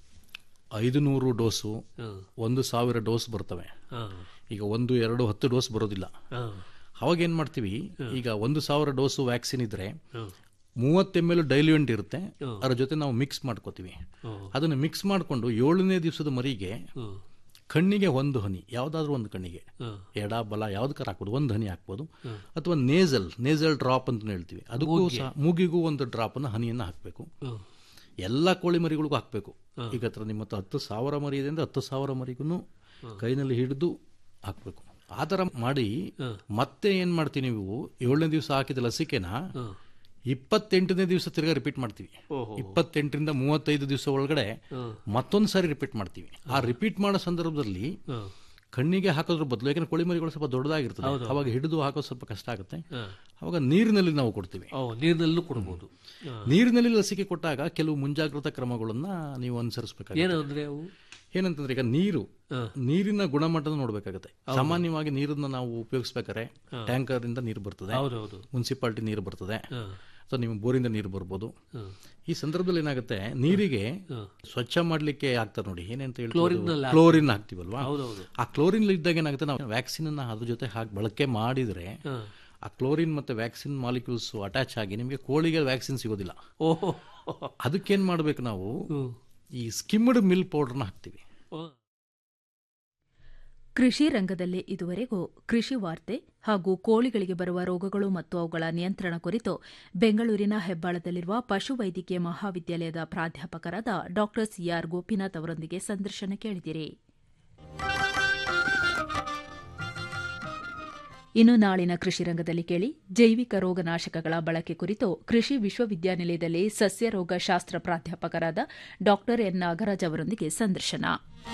ಐದು ನೂರು ಡೋಸು ಹ್ಮ್. ಒಂದು ಸಾವಿರ ಡೋಸ್ ಬರ್ತವೆ ಹಾ. ಈಗ ಒಂದು ಎರಡು ಹತ್ತು ಡೋಸ್ ಬರೋದಿಲ್ಲ ಹಾ. ಅವಾಗ ಏನ್ ಮಾಡ್ತೀವಿ ಈಗ ಒಂದು ಸಾವಿರ ಡೋಸು ವ್ಯಾಕ್ಸಿನ್ ಇದ್ರೆ ಹ್ಮ್. ಮೂವತ್ತು ಎಮ್ ಎಲ್ ಡೈಲ್ಯೂಂಟ್ ಇರುತ್ತೆ ಹ್ಮ್. ಅದ್ರ ಜೊತೆ ನಾವು ಮಿಕ್ಸ್ ಮಾಡ್ಕೋತೀವಿ ಹ್ಮ್. ಅದನ್ನು ಮಿಕ್ಸ್ ಮಾಡಿಕೊಂಡು ಏಳನೇ ದಿವಸದ ಮರಿಗೆ ಹ್ಮ್. ಕಣ್ಣಿಗೆ ಒಂದು ಹನಿ ಯಾವ್ದಾದ್ರು ಒಂದು ಕಣ್ಣಿಗೆ ಹ್ಮ್. ಎಡ ಬಲ ಯಾವ್ದಕ್ಕಾರ ಹಾಕ್ಬೋದು ಒಂದು ಹನಿ ಹಾಕ್ಬೋದು ಅಥವಾ ನೇಸಲ್ ನೇಸಲ್ ಡ್ರಾಪ್ ಅಂತ ಹೇಳ್ತೀವಿ ಅದಕ್ಕೂ ಸಹ ಮೂಗಿಗೂ ಒಂದು ಡ್ರಾಪ್ನ ಹನಿಯನ್ನು ಹಾಕಬೇಕು ಹ್ಮ್. ಎಲ್ಲ ಕೋಳಿ ಮರಿಗಳಿಗೂ ಹಾಕಬೇಕು ಈಗ ಹತ್ರ ನಿಮ್ಮ ಹತ್ರ ಹತ್ತು ಸಾವಿರ ಮರಿ ಇದೆ ಅಂದ್ರೆ ಹತ್ತು ಸಾವಿರ ಮರಿಗೂ ಕೈನಲ್ಲಿ ಹಿಡಿದು ಹಾಕಬೇಕು ಆ ಥರ ಮಾಡಿ ಮತ್ತೆ ಏನ್ ಮಾಡ್ತೀವಿ ನೀವು ಏಳನೇ ದಿವಸ ಹಾಕಿದ ಲಸಿಕೆನ ಇಪ್ಪತ್ತೆಂಟನೇ ದಿವಸ ತಿರ್ಗಾ ರಿಪೀಟ್ ಮಾಡ್ತೀವಿ ಓಹೋ. ಇಪ್ಪತ್ತೆಂಟರಿಂದ ಮೂವತ್ತೈದು ದಿವಸ ಒಳಗಡೆ ಮತ್ತೊಂದು ಸಾರಿ ರಿಪೀಟ್ ಮಾಡ್ತೀವಿ ಆ ರಿಪೀಟ್ ಮಾಡೋ ಸಂದರ್ಭದಲ್ಲಿ ಹ್ಮ್. ಕಣ್ಣಿಗೆ ಹಾಕೋದ್ರ ಬದಲು ಯಾಕಂದ್ರೆ ಕೋಳಿ ಮರಿಗಳು ಸ್ವಲ್ಪ ದೊಡ್ಡದಾಗಿರ್ತದೆ ಅವಾಗ ಹಿಡಿದು ಹಾಕೋದು ಸ್ವಲ್ಪ ಕಷ್ಟ ಆಗುತ್ತೆ ಹಾ. ಅವಾಗ ನೀರಿನಲ್ಲಿ ನಾವು ಕೊಡ್ತೀವಿ ಓ ನೀರಿನಲ್ಲೂ ಕೊಡ್ಬೋದು ಹಾ. ನೀರಿನಲ್ಲಿ ಲಸಿಕೆ ಕೊಟ್ಟಾಗ ಕೆಲವು ಮುಂಜಾಗ್ರತಾ ಕ್ರಮಗಳನ್ನ ನೀವು ಅನುಸರಿಸಬೇಕಾಗುತ್ತೆ ಏನು ಅಂದ್ರೆ ಅವು ಏನಂತಂದ್ರೆ ಈಗ ನೀರು ನೀರಿನ ಗುಣಮಟ್ಟನ ನೋಡ್ಬೇಕಾಗತ್ತೆ ಸಾಮಾನ್ಯವಾಗಿ ನೀರನ್ನ ನಾವು ಉಪಯೋಗಿಸ್ಬೇಕಾದ್ರೆ ಟ್ಯಾಂಕರ್ ಇಂದ ನೀರು ಬರ್ತದೆ ಹೌದೌದು ಮುನ್ಸಿಪಾಲಿಟಿ ನೀರು ಬರ್ತದೆ ಹಾ. ಅಥವಾ ನಿಮ್ಮ ಬೋರಿಂದ ನೀರು ಬರ್ಬೋದು ಈ ಸಂದರ್ಭದಲ್ಲಿ ಏನಾಗುತ್ತೆ ನೀರಿಗೆ ಸ್ವಚ್ಛ ಮಾಡ್ಲಿಕ್ಕೆ ಆಗ್ತದೆ ನೋಡಿ ಏನಂತ ಕ್ಲೋರಿನ್ನಲ್ಲಿ ಹೇಳ್ತೀವಿ ಕ್ಲೋರಿನ್ ಹಾಕ್ತಿವಲ್ವಾ ಹೌದೌದು. ಆ ಕ್ಲೋರಿನ್ ಇದ್ದಾಗ ಏನಾಗುತ್ತೆ ನಾವು ವ್ಯಾಕ್ಸಿನ್ ಅನ್ನ ಅದ್ರ ಜೊತೆ ಹಾಕಿ ಬಳಕೆ ಮಾಡಿದ್ರೆ ಆ ಕ್ಲೋರಿನ್ ಮತ್ತೆ ವ್ಯಾಕ್ಸಿನ್ ಮಾಲಿಕ್ಯೂಲ್ಸ್ ಅಟ್ಯಾಚ್ ಆಗಿ ನಿಮಗೆ ಕೋಳಿಗೆ ವ್ಯಾಕ್ಸಿನ್ ಸಿಗೋದಿಲ್ಲ ಓಹೋ ಅದಕ್ಕೇನ್ ಮಾಡ್ಬೇಕು ನಾವು ಈ ಸ್ಕಿಮ್ಡ್ ಮಿಲ್ ಪೌಡರ್ನ ಹಾಕ್ತಿವಿ ಕೃಷಿ ರಂಗದಲ್ಲಿ ಇದುವರೆಗೂ ಕೃಷಿ ವಾರ್ತೆ ಹಾಗೂ ಕೋಳಿಗಳಿಗೆ ಬರುವ ರೋಗಗಳು ಮತ್ತು ಅವುಗಳ ನಿಯಂತ್ರಣ ಕುರಿತು ಬೆಂಗಳೂರಿನ ಹೆಬ್ಬಾಳದಲ್ಲಿರುವ ಪಶುವೈದ್ಯಕೀಯ ಮಹಾವಿದ್ಯಾಲಯದ ಪ್ರಾಧ್ಯಾಪಕರಾದ ಡಾ ಸಿಆರ್ ಗೋಪಿನಾಥ್ ಅವರೊಂದಿಗೆ ಸಂದರ್ಶನ ಕೇಳಿದಿರಿ ಇನ್ನು ನಾಳಿನ ಕೃಷಿ ರಂಗದಲ್ಲಿ ಕೇಳಿ ಜೈವಿಕ ರೋಗನಾಶಕಗಳ ಬಳಕೆ ಕುರಿತು ಕೃಷಿ ವಿಶ್ವವಿದ್ಯಾನಿಲಯದಲ್ಲಿ ಸಸ್ಯ ರೋಗ ಶಾಸ್ತ್ರ ಪ್ರಾಧ್ಯಾಪಕರಾದ ಡಾ ಎನ್ ನಾಗರಾಜ್ ಅವರೊಂದಿಗೆ ಸಂದರ್ಶನ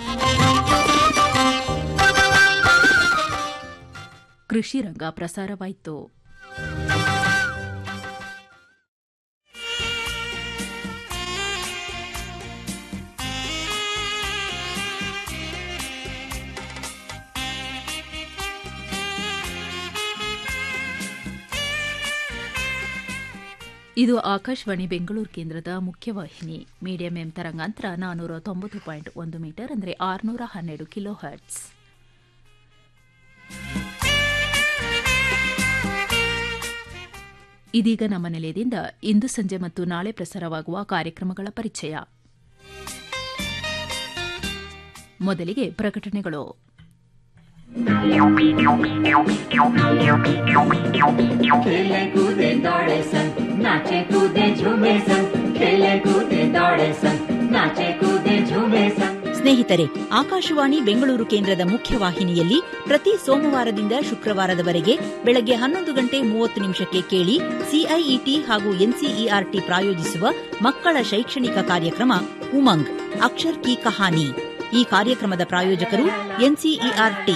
ಕೃಷಿ ರಂಗ ಪ್ರಸಾರವಾಯಿತು ಇದು ಆಕಾಶವಾಣಿ ಬೆಂಗಳೂರು ಕೇಂದ್ರದ ಮುಖ್ಯವಾಹಿನಿ ಮೀಡಿಯಂ ಎಂ ತರಂಗಾಂತರ ನಾನ್ನೂರ ತೊಂಬತ್ತು ಪಾಯಿಂಟ್ ಒಂದು ಮೀಟರ್ ಅಂದರೆ ಆರುನೂರ ಹನ್ನೆರಡು ಕಿಲೋ ಹರ್ಟ್ಸ್ ಇದೀಗ ನಮ್ಮ ನಿಲಯದಿಂದ ಇಂದು ಸಂಜೆ ಮತ್ತು ನಾಳೆ ಪ್ರಸಾರವಾಗುವ ಕಾರ್ಯಕ್ರಮಗಳ ಪರಿಚಯ ಮೊದಲಿಗೆ ಪ್ರಕಟಣೆಗಳು खेले कूदे दौड़े सन नाचे कूदे झूमे सन खेले कूदे दौड़े सन नाचे कूदे झूमे सन ಸ್ನೇಹಿತರೆ ಆಕಾಶವಾಣಿ ಬೆಂಗಳೂರು ಕೇಂದ್ರದ ಮುಖ್ಯವಾಹಿನಿಯಲ್ಲಿ ಪ್ರತಿ ಸೋಮವಾರದಿಂದ ಶುಕ್ರವಾರದವರೆಗೆ ಬೆಳಗ್ಗೆ ಹನ್ನೊಂದು ಗಂಟೆ ಮೂವತ್ತು ನಿಮಿಷಕ್ಕೆ ಕೇಳಿ ಸಿಐಇಟಿ ಹಾಗೂ ಎನ್ಸಿಇಆರ್ಟಿ ಪ್ರಾಯೋಜಿಸುವ ಮಕ್ಕಳ ಶೈಕ್ಷಣಿಕ ಕಾರ್ಯಕ್ರಮ ಉಮಂಗ್ ಅಕ್ಷರ್ ಕಿ ಕಹಾನಿ ಈ ಕಾರ್ಯಕ್ರಮದ ಪ್ರಾಯೋಜಕರು ಎನ್ಸಿಇಆರ್ಟಿ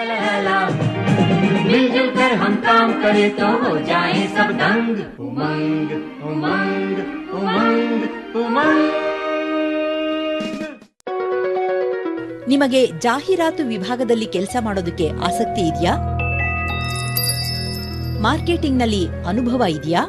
मिलजुल कर हम काम करें तो हो जाए सब दंग उमंग उमंग उमंग उमंग ನಿಮಗೆ ಜಾಹೀರಾತು ವಿಭಾಗದಲ್ಲಿ ಕೆಲಸ ಮಾಡೋದಕ್ಕೆ ಆಸಕ್ತಿ ಇದೆಯಾ ಮಾರ್ಕೆಟಿಂಗ್ನಲ್ಲಿ ಅನುಭವ ಇದೆಯಾ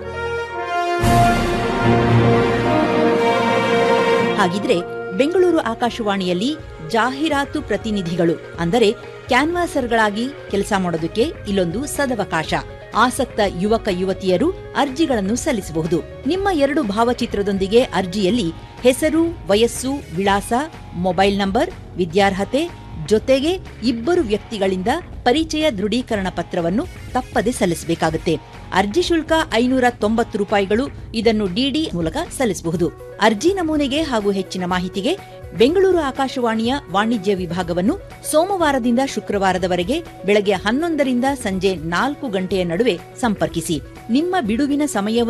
ಹಾಗಿದ್ರೆ ಬೆಂಗಳೂರು ಆಕಾಶವಾಣಿಯಲ್ಲಿ ಜಾಹೀರಾತು ಪ್ರತಿನಿಧಿಗಳು ಅಂದರೆ ಕ್ಯಾನ್ವಾಸರ್ಗಳಾಗಿ ಕೆಲಸ ಮಾಡೋದಕ್ಕೆ ಇಲ್ಲೊಂದು ಸದವಕಾಶ ಆಸಕ್ತ ಯುವಕ ಯುವತಿಯರು ಅರ್ಜಿಗಳನ್ನು ಸಲ್ಲಿಸಬಹುದು ನಿಮ್ಮ ಎರಡು ಭಾವಚಿತ್ರದೊಂದಿಗೆ ಅರ್ಜಿಯಲ್ಲಿ ಹೆಸರು ವಯಸ್ಸು ವಿಳಾಸ ಮೊಬೈಲ್ ನಂಬರ್ ವಿದ್ಯಾರ್ಹತೆ ಜೊತೆಗೆ ಇಬ್ಬರು ವ್ಯಕ್ತಿಗಳಿಂದ ಪರಿಚಯ ದೃಢೀಕರಣ ಪತ್ರವನ್ನು ತಪ್ಪದೆ ಸಲ್ಲಿಸಬೇಕಾಗುತ್ತೆ ಅರ್ಜಿ ಶುಲ್ಕ ಐನೂರ ತೊಂಬತ್ತು ರೂಪಾಯಿಗಳು ಇದನ್ನು ಡಿಡಿ ಮೂಲಕ ಸಲ್ಲಿಸಬಹುದು ಅರ್ಜಿ ನಮೂನೆಗೆ ಹಾಗೂ ಹೆಚ್ಚಿನ ಮಾಹಿತಿಗೆ ಬೆಂಗಳೂರು ಆಕಾಶವಾಣಿಯ ವಾಣಿಜ್ಯ ವಿಭಾಗವನ್ನು ಸೋಮವಾರದಿಂದ ಶುಕ್ರವಾರದವರೆಗೆ ಬೆಳಗ್ಗೆ ಹನ್ನೊಂದರಿಂದ ಸಂಜೆ ನಾಲ್ಕು ಗಂಟೆಯ ನಡುವೆ ಸಂಪರ್ಕಿಸಿ ನಿಮ್ಮ ಬಿಡುವಿನ ಸಮಯವನ್ನು